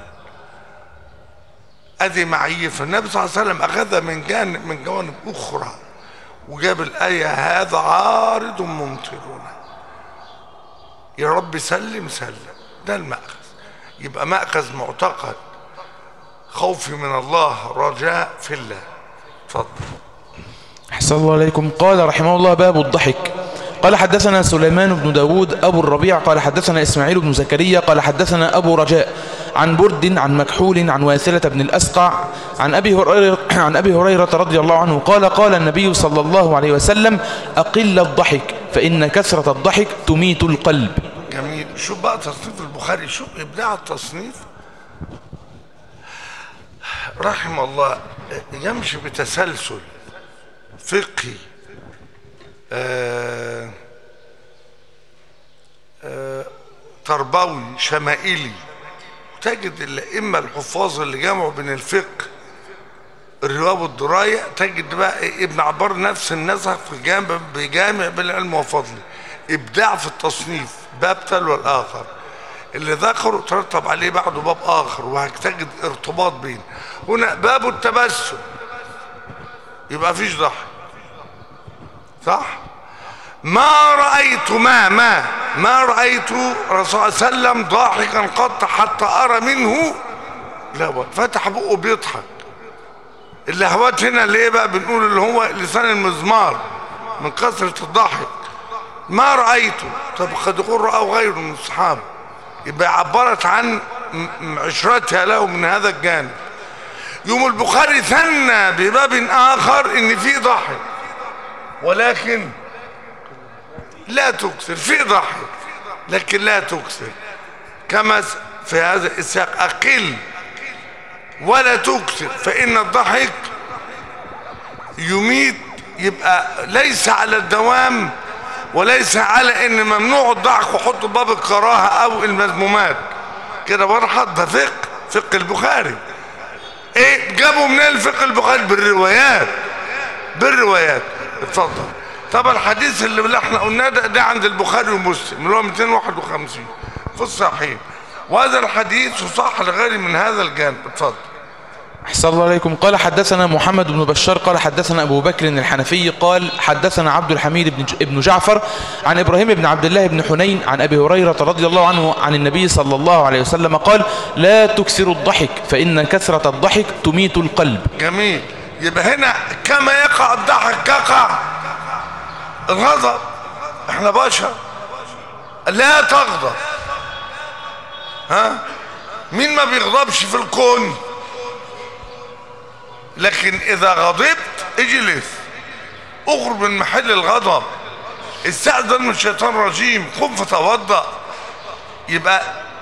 هذه معية فالنبي صلى الله عليه وسلم أخذها من جانب من جوانب أخرى وجاب الآية هذا عارض ممطرنا يا رب سلم سلم ده المأخذ يبقى مأخذ معتقد خوفي من الله رجاء في الله اتفضل أحسن الله عليكم قال رحمه الله باب الضحك قال حدثنا سليمان بن داود أبو الربيع قال حدثنا إسماعيل بن زكريا قال حدثنا أبو رجاء عن برد عن مكحول عن واثلة بن الأسقع عن أبي هريرة, عن أبي هريرة رضي الله عنه قال قال النبي صلى الله عليه وسلم أقل الضحك فإن كثرة الضحك تميت القلب جميل شوف بقى تصنيف البخاري شوف إبداع التصنيف رحم الله يمشي بتسلسل فقهي آه آه تربوي شمائلي تجد الأئمة الحفاظ اللي جمعوا بين الفقه الرواية والدراية تجد بقى إيه ابن عبار نفس النسخ في جامع بجامع بالعلم وفضله إبداع في التصنيف باب تلو الآخر اللي ذكره ترتب عليه بعده باب آخر وهتجد ارتباط بين هنا باب التبسم يبقى فيش ضحك صح ما رأيت ما ما ما رأيت رسول الله صلى الله عليه وسلم ضاحكا قط حتى أرى منه لا بقى فتح بقه بيضحك اللهوات هنا اللي ايه بقى بنقول اللي هو لسان المزمار من كثرة الضحك ما رأيته طب قد يكون رأوا غيره من الصحابة يبقى عبرت عن م- م- عشرتها له من هذا الجانب يوم البخاري ثنى بباب آخر إن في ضحك ولكن لا تكثر في ضحك لكن لا تكثر كما س- في هذا السياق أقل ولا تكثر فإن الضحك يميت يبقى ليس على الدوام وليس على ان ممنوع الضحك وحط باب الكراهه او المذمومات كده برحض ده فقه فقه البخاري ايه جابوا منين الفقه البخاري بالروايات بالروايات اتفضل طب الحديث اللي اللي احنا قلناه ده, ده عند البخاري ومسلم اللي هو 251 في الصحيح وهذا الحديث صح لغير من هذا الجانب اتفضل أحسن الله عليكم قال حدثنا محمد بن بشار قال حدثنا أبو بكر الحنفي قال حدثنا عبد الحميد بن ج- بن جعفر عن إبراهيم بن عبد الله بن حنين عن أبي هريرة رضي الله عنه عن النبي صلى الله عليه وسلم قال لا تكثروا الضحك فإن كثرة الضحك تميت القلب جميل يبقى هنا كما يقع الضحك يقع الغضب احنا بشر لا تغضب ها مين ما بيغضبش في الكون لكن اذا غضبت اجلس اخرج من محل الغضب استأذن من الشيطان الرجيم قم فتوضأ يبقى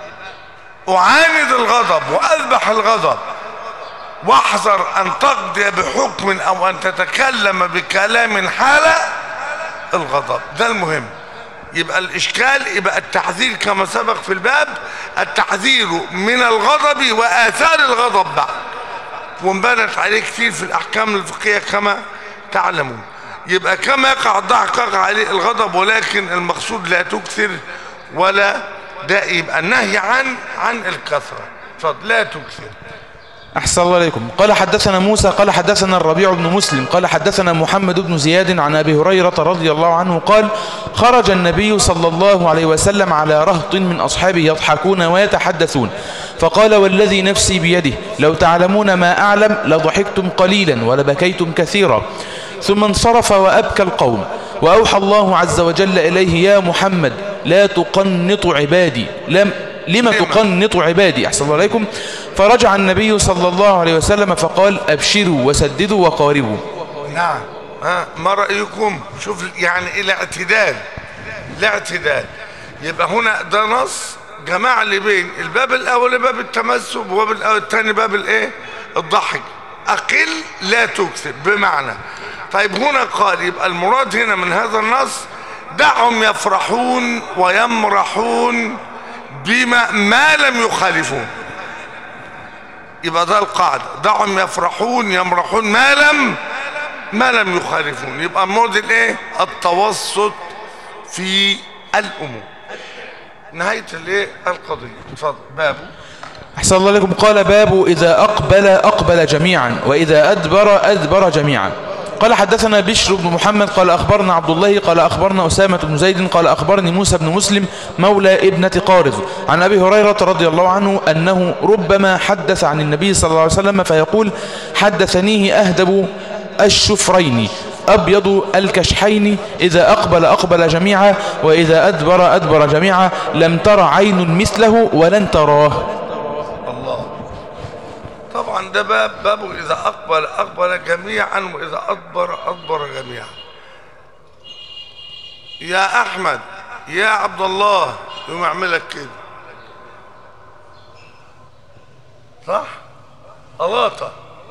أعاند الغضب وأذبح الغضب واحذر ان تقضي بحكم او ان تتكلم بكلام حال الغضب ده المهم يبقى الاشكال يبقى التحذير كما سبق في الباب التحذير من الغضب واثار الغضب بعد وانبنت عليه كتير في الاحكام الفقهيه كما تعلمون يبقى كما يقع الضحك يقع عليه الغضب ولكن المقصود لا تكثر ولا ده يبقى النهي عن عن الكثره اتفضل لا تكثر أحسن الله عليكم قال حدثنا موسى قال حدثنا الربيع بن مسلم قال حدثنا محمد بن زياد عن أبي هريرة رضي الله عنه قال خرج النبي صلى الله عليه وسلم على رهط من أصحابه يضحكون ويتحدثون فقال والذي نفسي بيده لو تعلمون ما أعلم لضحكتم قليلا ولبكيتم كثيرا ثم انصرف وأبكى القوم وأوحى الله عز وجل إليه يا محمد لا تقنط عبادي لم لم تقنط عبادي أحسن الله عليكم فرجع النبي صلى الله عليه وسلم فقال أبشروا وسددوا وقاربوا نعم ها ما رأيكم شوف يعني الى اعتدال لا اعتدال يبقى هنا ده نص جماعة اللي بين الباب الاول باب التمسك وباب الأول- الثاني باب الايه الضحك اقل لا تكثر بمعنى طيب هنا قال يبقى المراد هنا من هذا النص دعهم يفرحون ويمرحون بما ما لم يخالفون يبقى ده القاعدة دعهم يفرحون يمرحون ما لم ما لم يخالفون يبقى مراد الايه التوسط في الامور نهاية الايه القضية اتفضل بابه أحسن الله عليكم قال باب إذا أقبل أقبل جميعا وإذا أدبر أدبر جميعا قال حدثنا بشر بن محمد قال أخبرنا عبد الله قال أخبرنا أسامة بن زيد قال أخبرني موسى بن مسلم مولى ابنة قارض عن أبي هريرة رضي الله عنه أنه ربما حدث عن النبي صلى الله عليه وسلم فيقول حدثنيه أهدب الشفرين أبيض الكشحين إذا أقبل أقبل جميعا وإذا أدبر أدبر جميعا لم تر عين مثله ولن تراه الله طبعا ده باب بابه اذا اقبل اقبل جميعا واذا ادبر ادبر جميعا يا احمد يا عبد الله يقوم يعملك كده صح ألاطة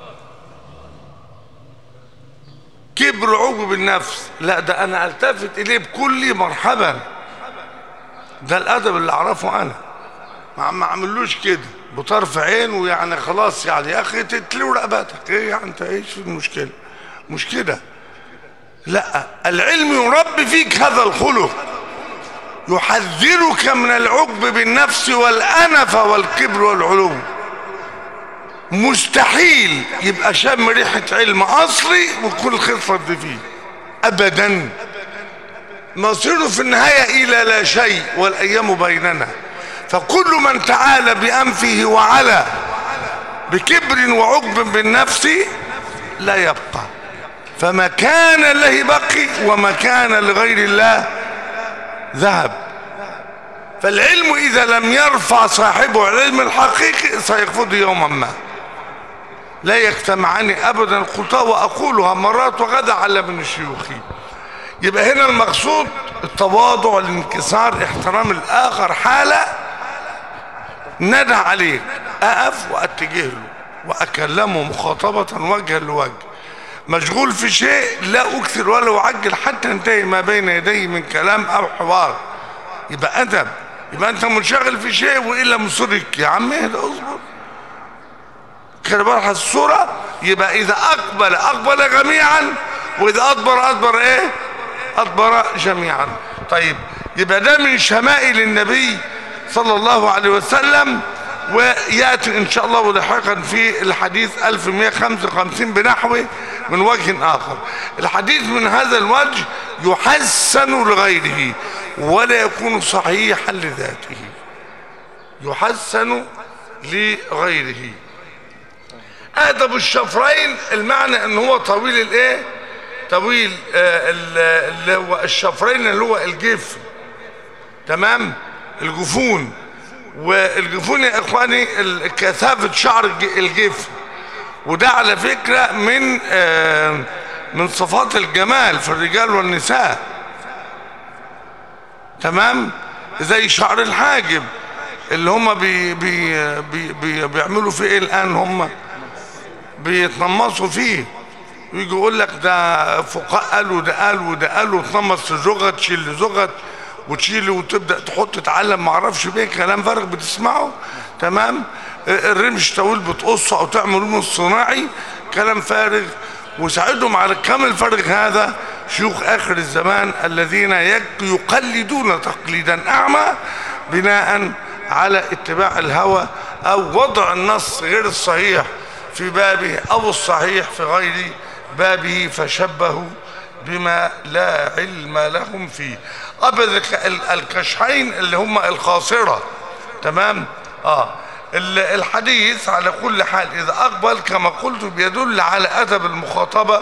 كبر عجب النفس لا ده انا التفت اليه بكل مرحبا ده الادب اللي اعرفه انا ما ما عملوش كده بطرف عين ويعني خلاص يعني يا اخي تتلو رقبتك ايه يعني انت ايش المشكله مش كده لا العلم يربي فيك هذا الخلق يحذرك من العجب بالنفس والانف والكبر والعلو مستحيل يبقى شم ريحه علم اصلي وكل خطه دي فيه ابدا نصيره في النهايه الى لا شيء والايام بيننا فكل من تعالى بأنفه وعلى بكبر وعجب بالنفس لا يبقى فما كان لله بقي وما كان لغير الله ذهب فالعلم إذا لم يرفع صاحبه العلم الحقيقي سيخفض يوما ما لا يجتمعان أبدا قلتها وأقولها مرات وغدا على من شيوخي يبقى هنا المقصود التواضع الانكسار احترام الآخر حالة ندى عليك أقف وأتجه له وأكلمه مخاطبة وجها لوجه مشغول في شيء لا أكثر ولا أعجل حتى انتهي ما بين يدي من كلام أو حوار يبقى أدب يبقى أنت منشغل في شيء وإلا مصرك يا عم اهدى اصبر كده بلحظ الصورة يبقى إذا أقبل أقبل جميعا وإذا أدبر أدبر إيه أدبر جميعا طيب يبقى ده من شمائل النبي صلى الله عليه وسلم ويأتي إن شاء الله لاحقا في الحديث 1155 بنحوه من وجه آخر الحديث من هذا الوجه يحسن لغيره ولا يكون صحيحا لذاته يحسن لغيره ادب الشفرين المعنى ان هو طويل الايه طويل آه اللي هو الشفرين اللي هو الجف تمام الجفون والجفون يا اخواني كثافه شعر الجف وده على فكره من آه من صفات الجمال في الرجال والنساء تمام زي شعر الحاجب اللي هم بي بي بي بي بيعملوا فيه ايه الان هم بيتنمصوا فيه ويجي يقول لك ده فقهاء قالوا ده قالوا وده قالوا وتنمص زغط تشيل زغط وتشيل وتبدا تحط تعلم ما اعرفش بيه كلام فارغ بتسمعه تمام الرمش طويل بتقصه او تعمل رمش صناعي كلام فارغ وساعدهم على الكم الفارغ هذا شيوخ اخر الزمان الذين يقلدون تقليدا اعمى بناء على اتباع الهوى او وضع النص غير الصحيح في بابه او الصحيح في غير بابه فشبهوا بما لا علم لهم فيه ابد الكشحين اللي هم الخاصرة تمام اه الحديث على كل حال اذا اقبل كما قلت بيدل على ادب المخاطبة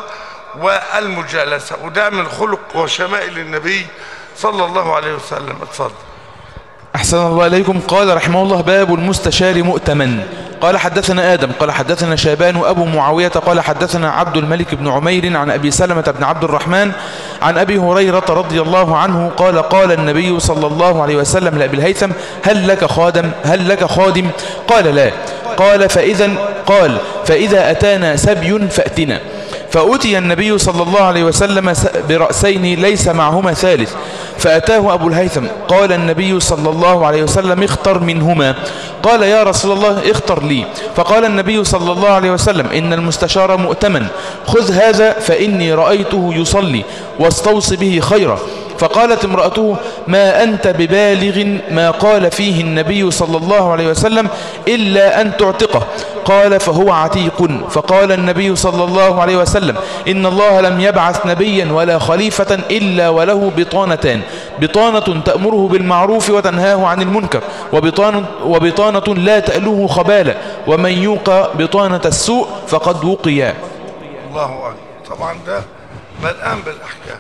والمجالسة وده من خلق وشمائل النبي صلى الله عليه وسلم اتفضل أحسن الله إليكم قال رحمه الله باب المستشار مؤتمن قال حدثنا آدم قال حدثنا شابان أبو معاوية قال حدثنا عبد الملك بن عمير عن أبي سلمة بن عبد الرحمن عن أبي هريرة رضي الله عنه قال قال النبي صلى الله عليه وسلم لأبي الهيثم هل لك خادم هل لك خادم قال لا قال فإذا قال فإذا أتانا سبي فأتنا فأتي النبي صلى الله عليه وسلم برأسين ليس معهما ثالث فأتاه أبو الهيثم قال النبي صلى الله عليه وسلم اختر منهما قال يا رسول الله اختر لي فقال النبي صلى الله عليه وسلم إن المستشار مؤتمن خذ هذا فإني رأيته يصلي واستوصي به خيرا فقالت امرأته ما أنت ببالغ ما قال فيه النبي صلى الله عليه وسلم إلا أن تعتقه قال فهو عتيق فقال النبي صلى الله عليه وسلم إن الله لم يبعث نبيا ولا خليفة إلا وله بطانتان بطانة تأمره بالمعروف وتنهاه عن المنكر وبطانة, وبطانة لا تألوه خبالة ومن يوقى بطانة السوء فقد وقيا الله أكبر طبعا ده ملآن بالأحكام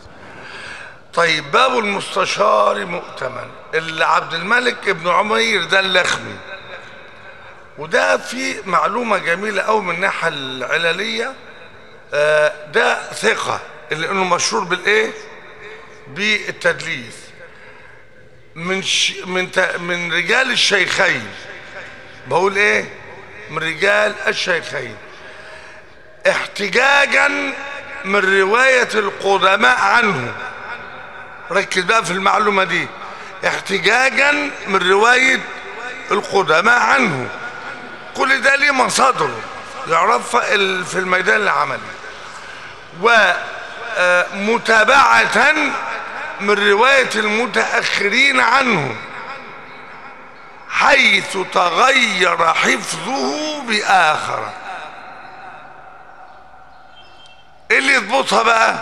طيب باب المستشار مؤتمن اللي عبد الملك ابن عمير ده اللخمي وده في معلومة جميلة أوي من الناحية العللية آه ده ثقة اللي انه مشهور بالايه بالتدليس من ش... من ت... من رجال الشيخين بقول ايه من رجال الشيخين احتجاجا من رواية القدماء عنه ركز بقى في المعلومة دي احتجاجا من رواية القدماء عنه كل ده ليه مصادره يعرفها في الميدان العملي ومتابعة من رواية المتأخرين عنه حيث تغير حفظه بآخر ايه اللي يضبطها بقى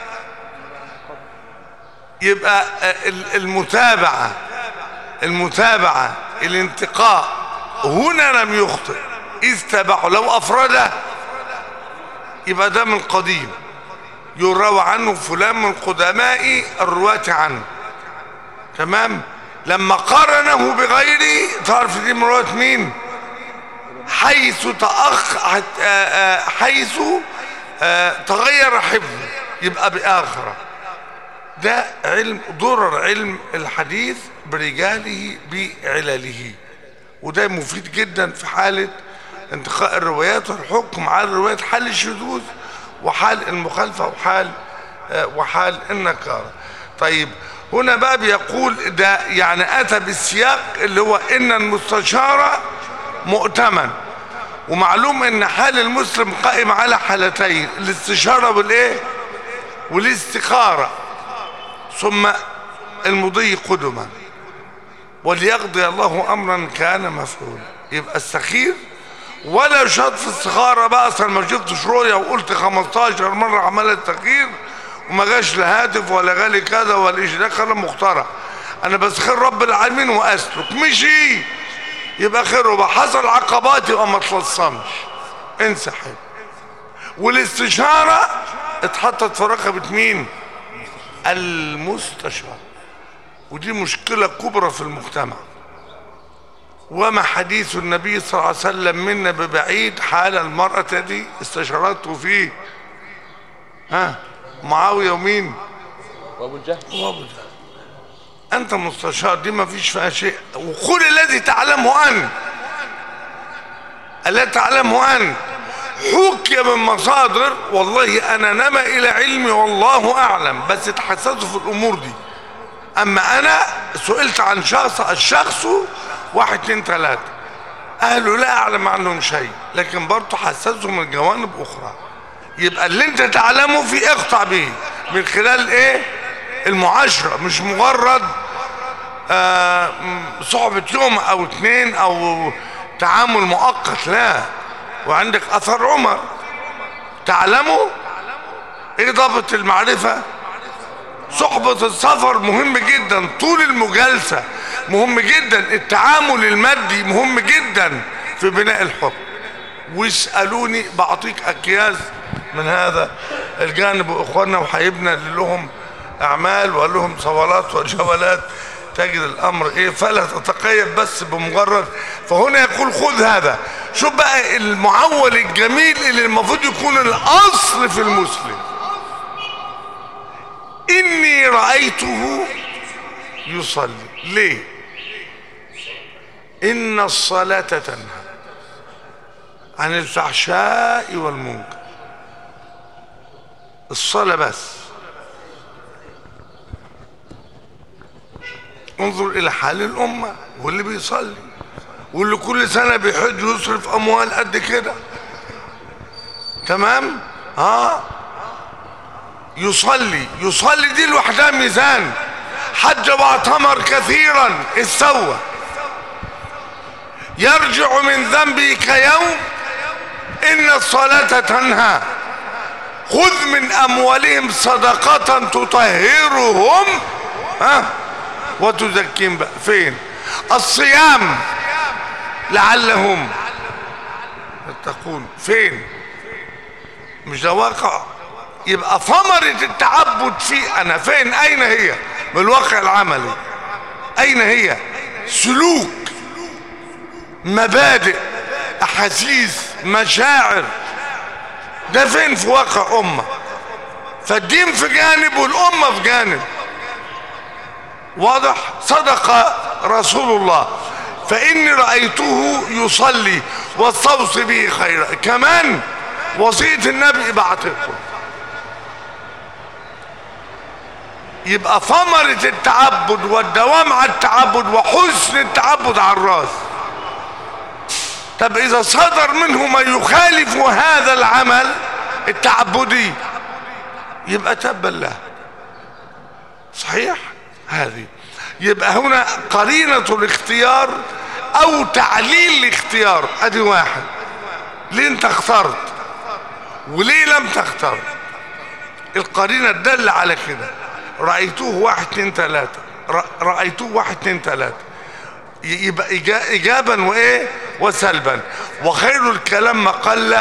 يبقى المتابعة المتابعة الانتقاء هنا لم يخطئ إذ تبعه لو أفرده يبقى ده من قديم يروى عنه فلان من قدماء الرواة عنه تمام لما قارنه بغيره تعرف دي من رواية مين حيث تأخ آه، آه، حيث آه، تغير حفظه يبقى بآخرة ده علم ضرر علم الحديث برجاله بعلله وده مفيد جدا في حالة انتقاء الروايات والحكم على الروايات حال الشذوذ وحال المخالفة وحال آه، وحال النكارة طيب هنا بقى بيقول ده يعني أتى بالسياق اللي هو إن المستشار مؤتمن ومعلوم ان حال المسلم قائم على حالتين الاستشارة والايه والاستخارة ثم المضي قدما وليقضي الله امرا كان مفعولا يبقى السخير ولا يشهد في السخارة بقى اصلا ما شفتش رؤيا وقلت 15 مرة عمال التغيير وما جاش لا هاتف ولا جالي كذا ولا ايش ده كلام مخترع انا بسخير رب العالمين واسلك مشي يبقى خير وبقى حصل عقبات يبقى ما تلصمش انسحب والاستشارة اتحطت في رقبة مين المستشار ودي مشكلة كبرى في المجتمع وما حديث النبي صلى الله عليه وسلم منا ببعيد حال المرأة دي استشارته فيه ها معاوية ومين وابو الجهل وابو جهل انت مستشار دي ما فيش فيها شيء وقل الذي تعلمه انت الذي تعلمه انت حكي من مصادر والله انا نما الى علمي والله اعلم بس اتحسسوا في الامور دي اما انا سئلت عن شخص الشخص واحد اتنين تلاته اهله لا اعلم عنهم شيء لكن برضه حسسوا من جوانب اخرى يبقى اللي انت تعلمه في اقطع به من خلال ايه المعاشرة مش مجرد آه م- صحبة يوم او اتنين او تعامل مؤقت لا وعندك اثر عمر تعلمه ايه ضابط المعرفة صحبة السفر مهم جدا طول المجالسة مهم جدا التعامل المادي مهم جدا في بناء الحكم واسألوني بعطيك أكياس من هذا الجانب وإخواننا وحبيبنا اللي لهم أعمال وقال لهم صولات وجولات تجد الأمر إيه فلا تتقيد بس بمجرد فهنا يقول خذ هذا شوف بقى المعول الجميل اللي المفروض يكون الأصل في المسلم إني رأيته يصلي ليه إن الصلاة تنهى عن الفحشاء والمنكر الصلاة بس انظر إلى حال الأمة واللي بيصلي واللي كل سنة بيحج ويصرف أموال قد كده تمام ها يصلي يصلي دي لوحدها ميزان حج واعتمر كثيرا استوى يرجع من ذنبه كيوم إن الصلاة تنهى خذ من أموالهم صدقة تطهرهم ها وتزكيهم بقى فين الصيام لعلهم يتقون فين مش ده واقع يبقى ثمرة التعبد في أنا فين أين هي بالواقع العملي أين هي سلوك مبادئ أحاسيس مشاعر ده فين في واقع أمة فالدين في جانب والأمة في جانب واضح صدق رسول الله فإني رأيته يصلي واستوصي به خيرا كمان وصية النبي بعتقه يبقى ثمرة التعبد والدوام على التعبد وحسن التعبد على الراس طب إذا صدر منه ما يخالف هذا العمل التعبدي يبقى تبا له صحيح هذه يبقى هنا قرينة الاختيار او تعليل الاختيار ادي واحد ليه انت اخترت وليه لم تختار القرينة تدل على كده رأيتوه واحد اتنين تلاتة رأ- رأيتوه واحد اتنين تلاتة ي- يبقى إجا- إيجابا وإيه وسلبا وخير الكلام ما قل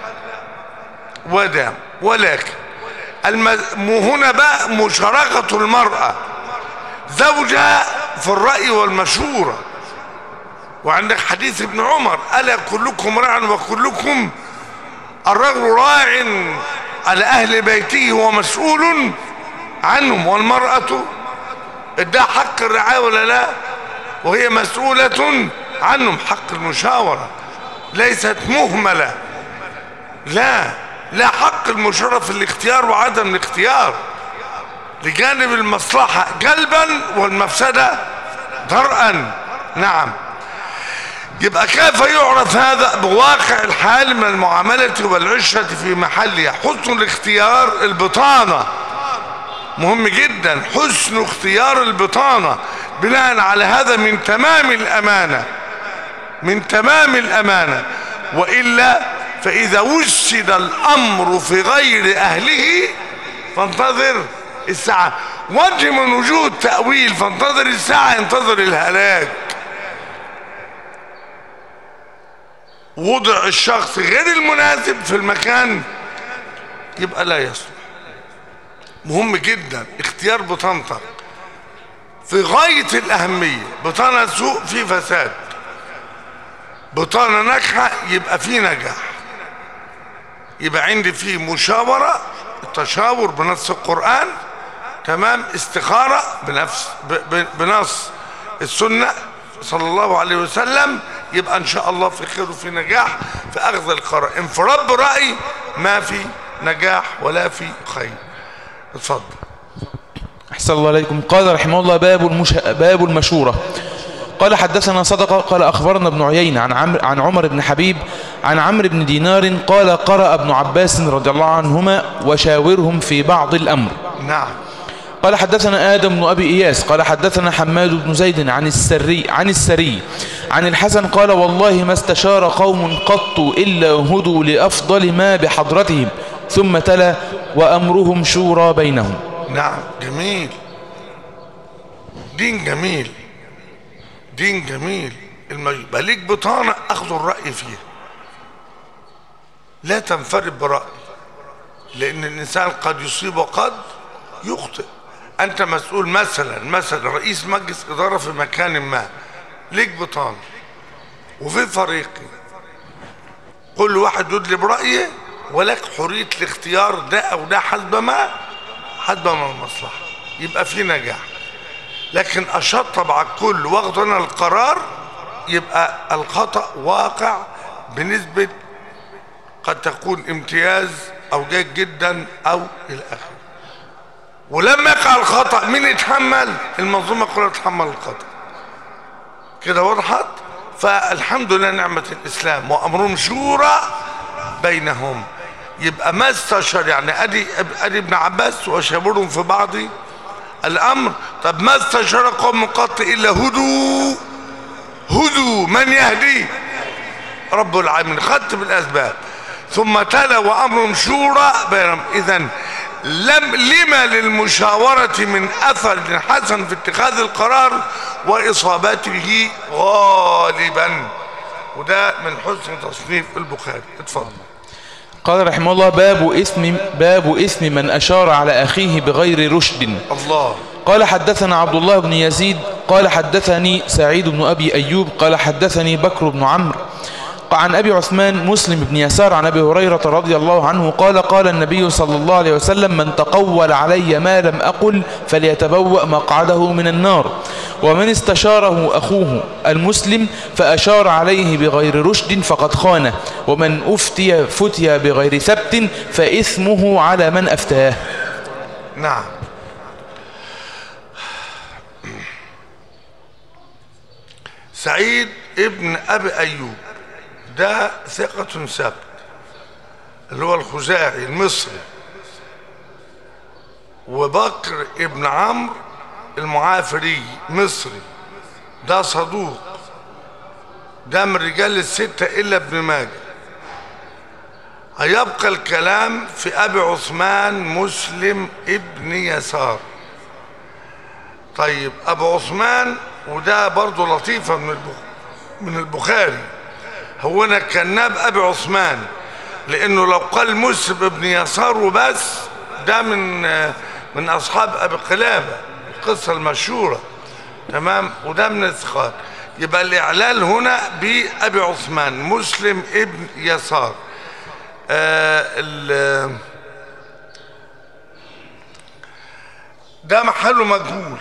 ودام ولكن الم... م- هنا بقى مشاركة المرأة زوجة في الرأي والمشورة وعندك حديث ابن عمر ألا كلكم راع وكلكم الرجل راع على أهل بيته ومسؤول عنهم والمرأة ادها حق الرعاية ولا لا وهي مسؤولة عنهم حق المشاورة ليست مهملة لا لا حق المشارة في الاختيار وعدم الاختيار لجانب المصلحة جلبا والمفسدة درءا نعم يبقى كيف يعرف هذا بواقع الحال من المعاملة والعشرة في محلها حسن الاختيار البطانة مهم جدا حسن اختيار البطانة بناء على هذا من تمام الأمانة من تمام الأمانة وإلا فإذا وسد الأمر في غير أهله فانتظر الساعة وجه من وجوه التأويل فانتظر الساعة انتظر الهلاك وضع الشخص غير المناسب في المكان يبقى لا يصلح مهم جدا اختيار بطانتك في غاية الأهمية بطانة سوء في فساد بطانة ناجحة يبقى في نجاح يبقى عندي فيه مشاورة التشاور بنص القرآن تمام استخارة بنفس ب ب بنص السنة صلى الله عليه وسلم يبقى ان شاء الله في خير وفي نجاح في اخذ القرار انفراد برأي ما في نجاح ولا في خير اتفضل أحسن الله عليكم قال رحمه الله باب المش... باب المشورة قال حدثنا صدقة قال أخبرنا ابن عيينة عن عمرو عن عمر بن حبيب عن عمرو بن دينار قال قرأ ابن عباس رضي الله عنهما وشاورهم في بعض الأمر نعم قال حدثنا آدم بن أبي إياس قال حدثنا حماد بن زيد عن السري عن السري عن الحسن قال والله ما استشار قوم قط إلا هدوا لأفضل ما بحضرتهم ثم تلا وأمرهم شورى بينهم نعم جميل دين جميل دين جميل الم- يبقى ليك بطانة اخذوا الرأي فيها لا تنفرد برأي لان الانسان قد يصيب وقد يخطئ انت مسؤول مثلا مثلا رئيس مجلس ادارة في مكان ما ليك بطانة وفي فريقين كل واحد يدلي برأيه ولك حرية الاختيار ده او ده حسب ما حسب ما المصلحة يبقى في نجاح لكن اشطب على الكل واخد انا القرار يبقى الخطأ واقع بنسبة قد تكون امتياز او جيد جدا او الى اخره ولما يقع الخطأ مين يتحمل المنظومة كلها تتحمل الخطأ كده وضحت فالحمد لله نعمة الإسلام وأمرهم شورى بينهم يبقى ما استشار يعني أدي, أدي ابن عباس وشاورهم في بعض الأمر طب ما استشار قوم قط إلا هدوا هدوا من يهدي رب العالمين خدت بالأسباب ثم تلا وأمرهم شورى بينهم إذا لم لما للمشاورة من أثر حسن في اتخاذ القرار وإصابته غالبا وده من حسن تصنيف البخاري اتفضل قال رحمه الله باب إثم باب إثم من أشار على أخيه بغير رشد الله قال حدثنا عبد الله بن يزيد قال حدثني سعيد بن أبي أيوب قال حدثني بكر بن عمرو عن أبي عثمان مسلم بن يسار عن أبي هريرة رضي الله عنه قال قال النبي صلى الله عليه وسلم من تقول علي ما لم أقل فليتبوأ مقعده من النار ومن استشاره أخوه المسلم فأشار عليه بغير رشد فقد خانه ومن أفتي فتي بغير ثبت فإثمه على من أفتاه نعم سعيد ابن ابي ايوب ده ثقة ثبت اللي هو الخزاعي المصري وبكر ابن عمرو المعافري مصري ده صدوق ده من رجال الستة إلا ابن ماجه هيبقى الكلام في أبي عثمان مسلم ابن يسار طيب أبو عثمان وده برضه لطيفة من البخ... من البخاري هو أنا كناب أبي عثمان لأنه لو قال مسلم ابن يسار وبس ده من من أصحاب أبي قلابة القصة المشهورة تمام وده من الثقات يبقى الإعلال هنا بأبي عثمان مسلم ابن يسار آه ال- ده محله مجهول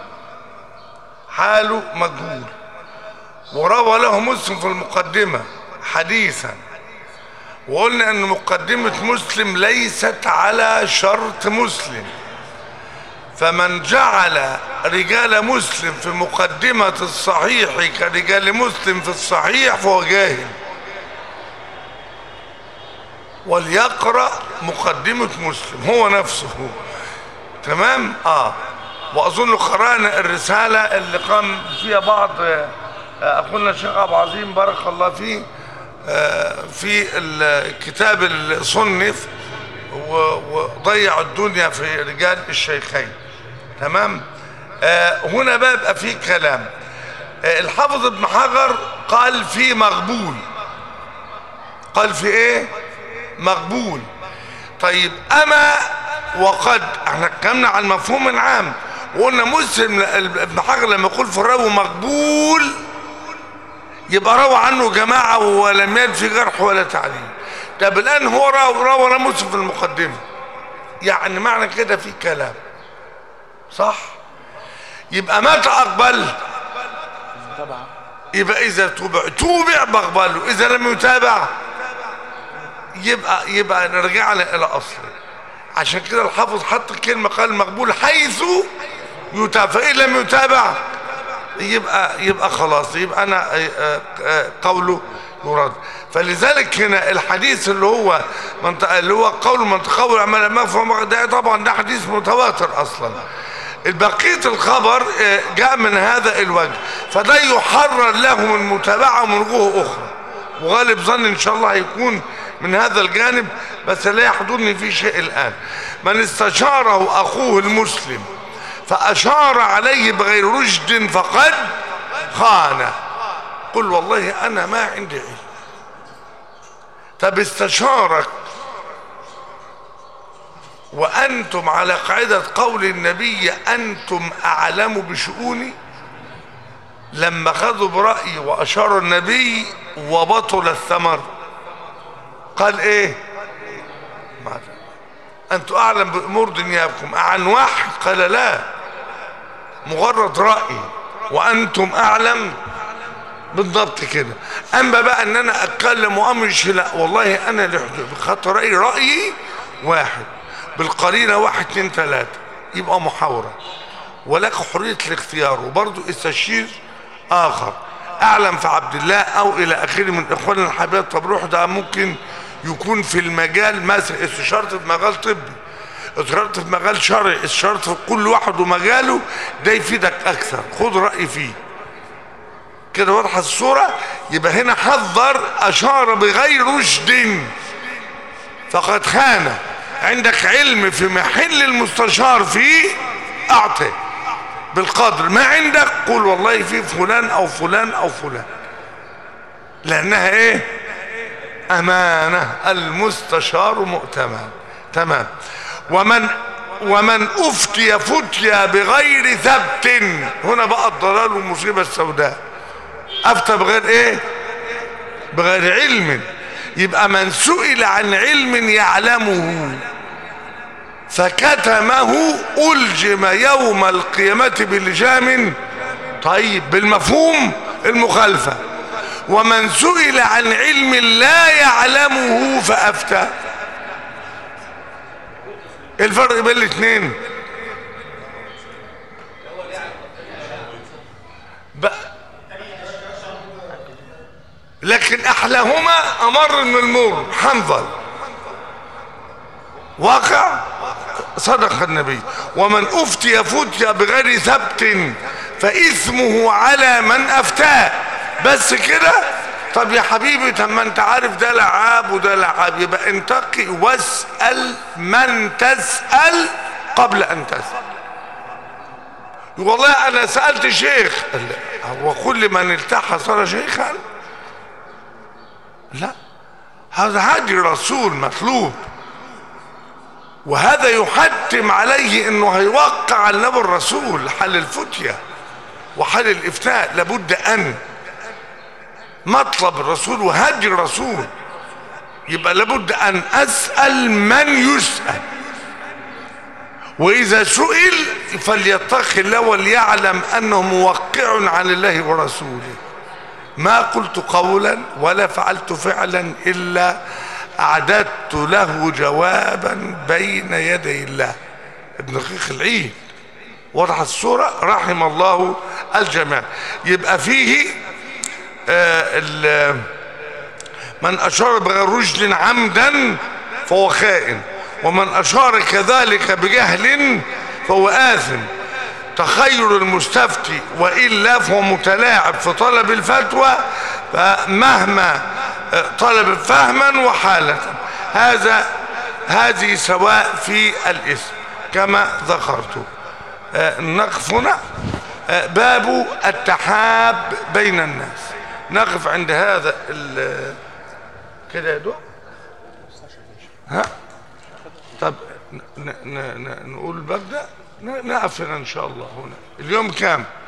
حاله مجهول وروى له مسلم في المقدمة حديثا وقلنا ان مقدمة مسلم ليست على شرط مسلم فمن جعل رجال مسلم في مقدمة الصحيح كرجال مسلم في الصحيح فهو جاهل وليقرأ مقدمة مسلم هو نفسه تمام اه واظن قرانا الرسالة اللي قام فيها بعض آه، اخونا الشيخ ابو عظيم بارك الله فيه آه، في الكتاب اللي صنف و- وضيع الدنيا في رجال الشيخين تمام آه، هنا بقى يبقى في كلام آه، الحافظ ابن حجر قال في مقبول قال في ايه مقبول طيب اما وقد احنا اتكلمنا عن المفهوم العام وقلنا مسلم ابن حجر لما يقول في الراوي مقبول يبقى روى عنه جماعة ولم يد في جرح ولا تعديل طب الآن هو روى روى مسلم في المقدمة يعني معنى كده في كلام صح يبقى متى أقبل طبعا يبقى إذا توبع توبع بقبله إذا لم يتابع يبقى يبقى نرجع إلى أصله عشان كده الحافظ حط كلمة قال مقبول حيث يتابع فإن لم يتابع يبقى يبقى خلاص يبقى انا آه، آه، قوله يراد فلذلك هنا الحديث اللي هو من ت- اللي هو قول من تقول عمل ما فهو ده طبعا ده حديث متواتر اصلا البقية الخبر آه، جاء من هذا الوجه فده يحرر له من متابعة من وجوه اخرى وغالب ظن ان شاء الله هيكون من هذا الجانب بس لا يحضرني في شيء الان من استشاره اخوه المسلم فاشار عليه بغير رشد فقد خان قل والله انا ما عندي علم طب استشارك وانتم على قاعده قول النبي انتم اعلم بشؤوني لما خذوا برأيي وأشار النبي وبطل الثمر قال إيه ما أنتم أعلم بأمور دنياكم عن وحي قال لا مجرد رأي وأنتم أعلم بالضبط كده أما بقى أن أنا أتكلم وأمشي لا والله أنا لحد- بخاطر رأيي رأيي واحد بالقرينة واحد اتنين تلاتة يبقى محاورة ولك حرية الاختيار وبرضه استشير آخر أعلم في عبد الله أو إلى آخره من إخواننا الحبايب طب روح ده ممكن يكون في المجال مثلا استشارت في مجال طبي استشارت في مجال شرعي استشارت في كل واحد ومجاله ده يفيدك أكثر خد رأي فيه كده واضحة الصورة يبقى هنا حذر أشار بغير رشد فقد خان عندك علم في محل المستشار فيه أعطي بالقدر ما عندك قول والله في فلان أو فلان أو فلان لأنها إيه أمانة المستشار مؤتمن تمام ومن ومن أفتي فتيا بغير ثبت هنا بقى الضلال والمصيبة السوداء أفتى بغير إيه بغير علم يبقى من سئل عن علم يعلمه فكتمه ألجم يوم القيامة بلجام طيب بالمفهوم المخالفة ومن سئل عن علم لا يعلمه فأفتى إيه الفرق بين الاثنين بقى لكن احلاهما امر من المر حنظل واقع صدق النبي ومن افتي فتي بغير ثبت فاثمه على من افتاه بس كده طب يا حبيبي طب ما انت عارف ده لعاب وده لعاب يبقى انتقي واسال من تسال قبل ان تسال والله انا سالت شيخ قال لا، هو كل من التحى صار شيخا لا هذا هدي رسول مطلوب وهذا يحتم عليه انه هيوقع على النبي الرسول حل الفتية وحل الافتاء لابد ان مطلب الرسول وهدي الرسول يبقى لابد ان اسأل من يسأل واذا سئل فليتق الله وليعلم انه موقع عن الله ورسوله ما قلت قولا ولا فعلت فعلا الا اعددت له جوابا بين يدي الله ابن دقيق العيد وضح الصورة رحم الله الجميع يبقى فيه آه من أشار بغير رشد عمدا فهو خائن ومن أشار كذلك بجهل فهو آثم تخير المستفتي وإلا فهو متلاعب في طلب الفتوى فمهما طلب فهما وحالة هذا هذه سواء في الاسم كما ذكرت نقف هنا باب التحاب بين الناس نقف عند هذا كده يا دعاء ها طب ن ن ن نقول الباب ده نقف هنا ان شاء الله هنا اليوم كام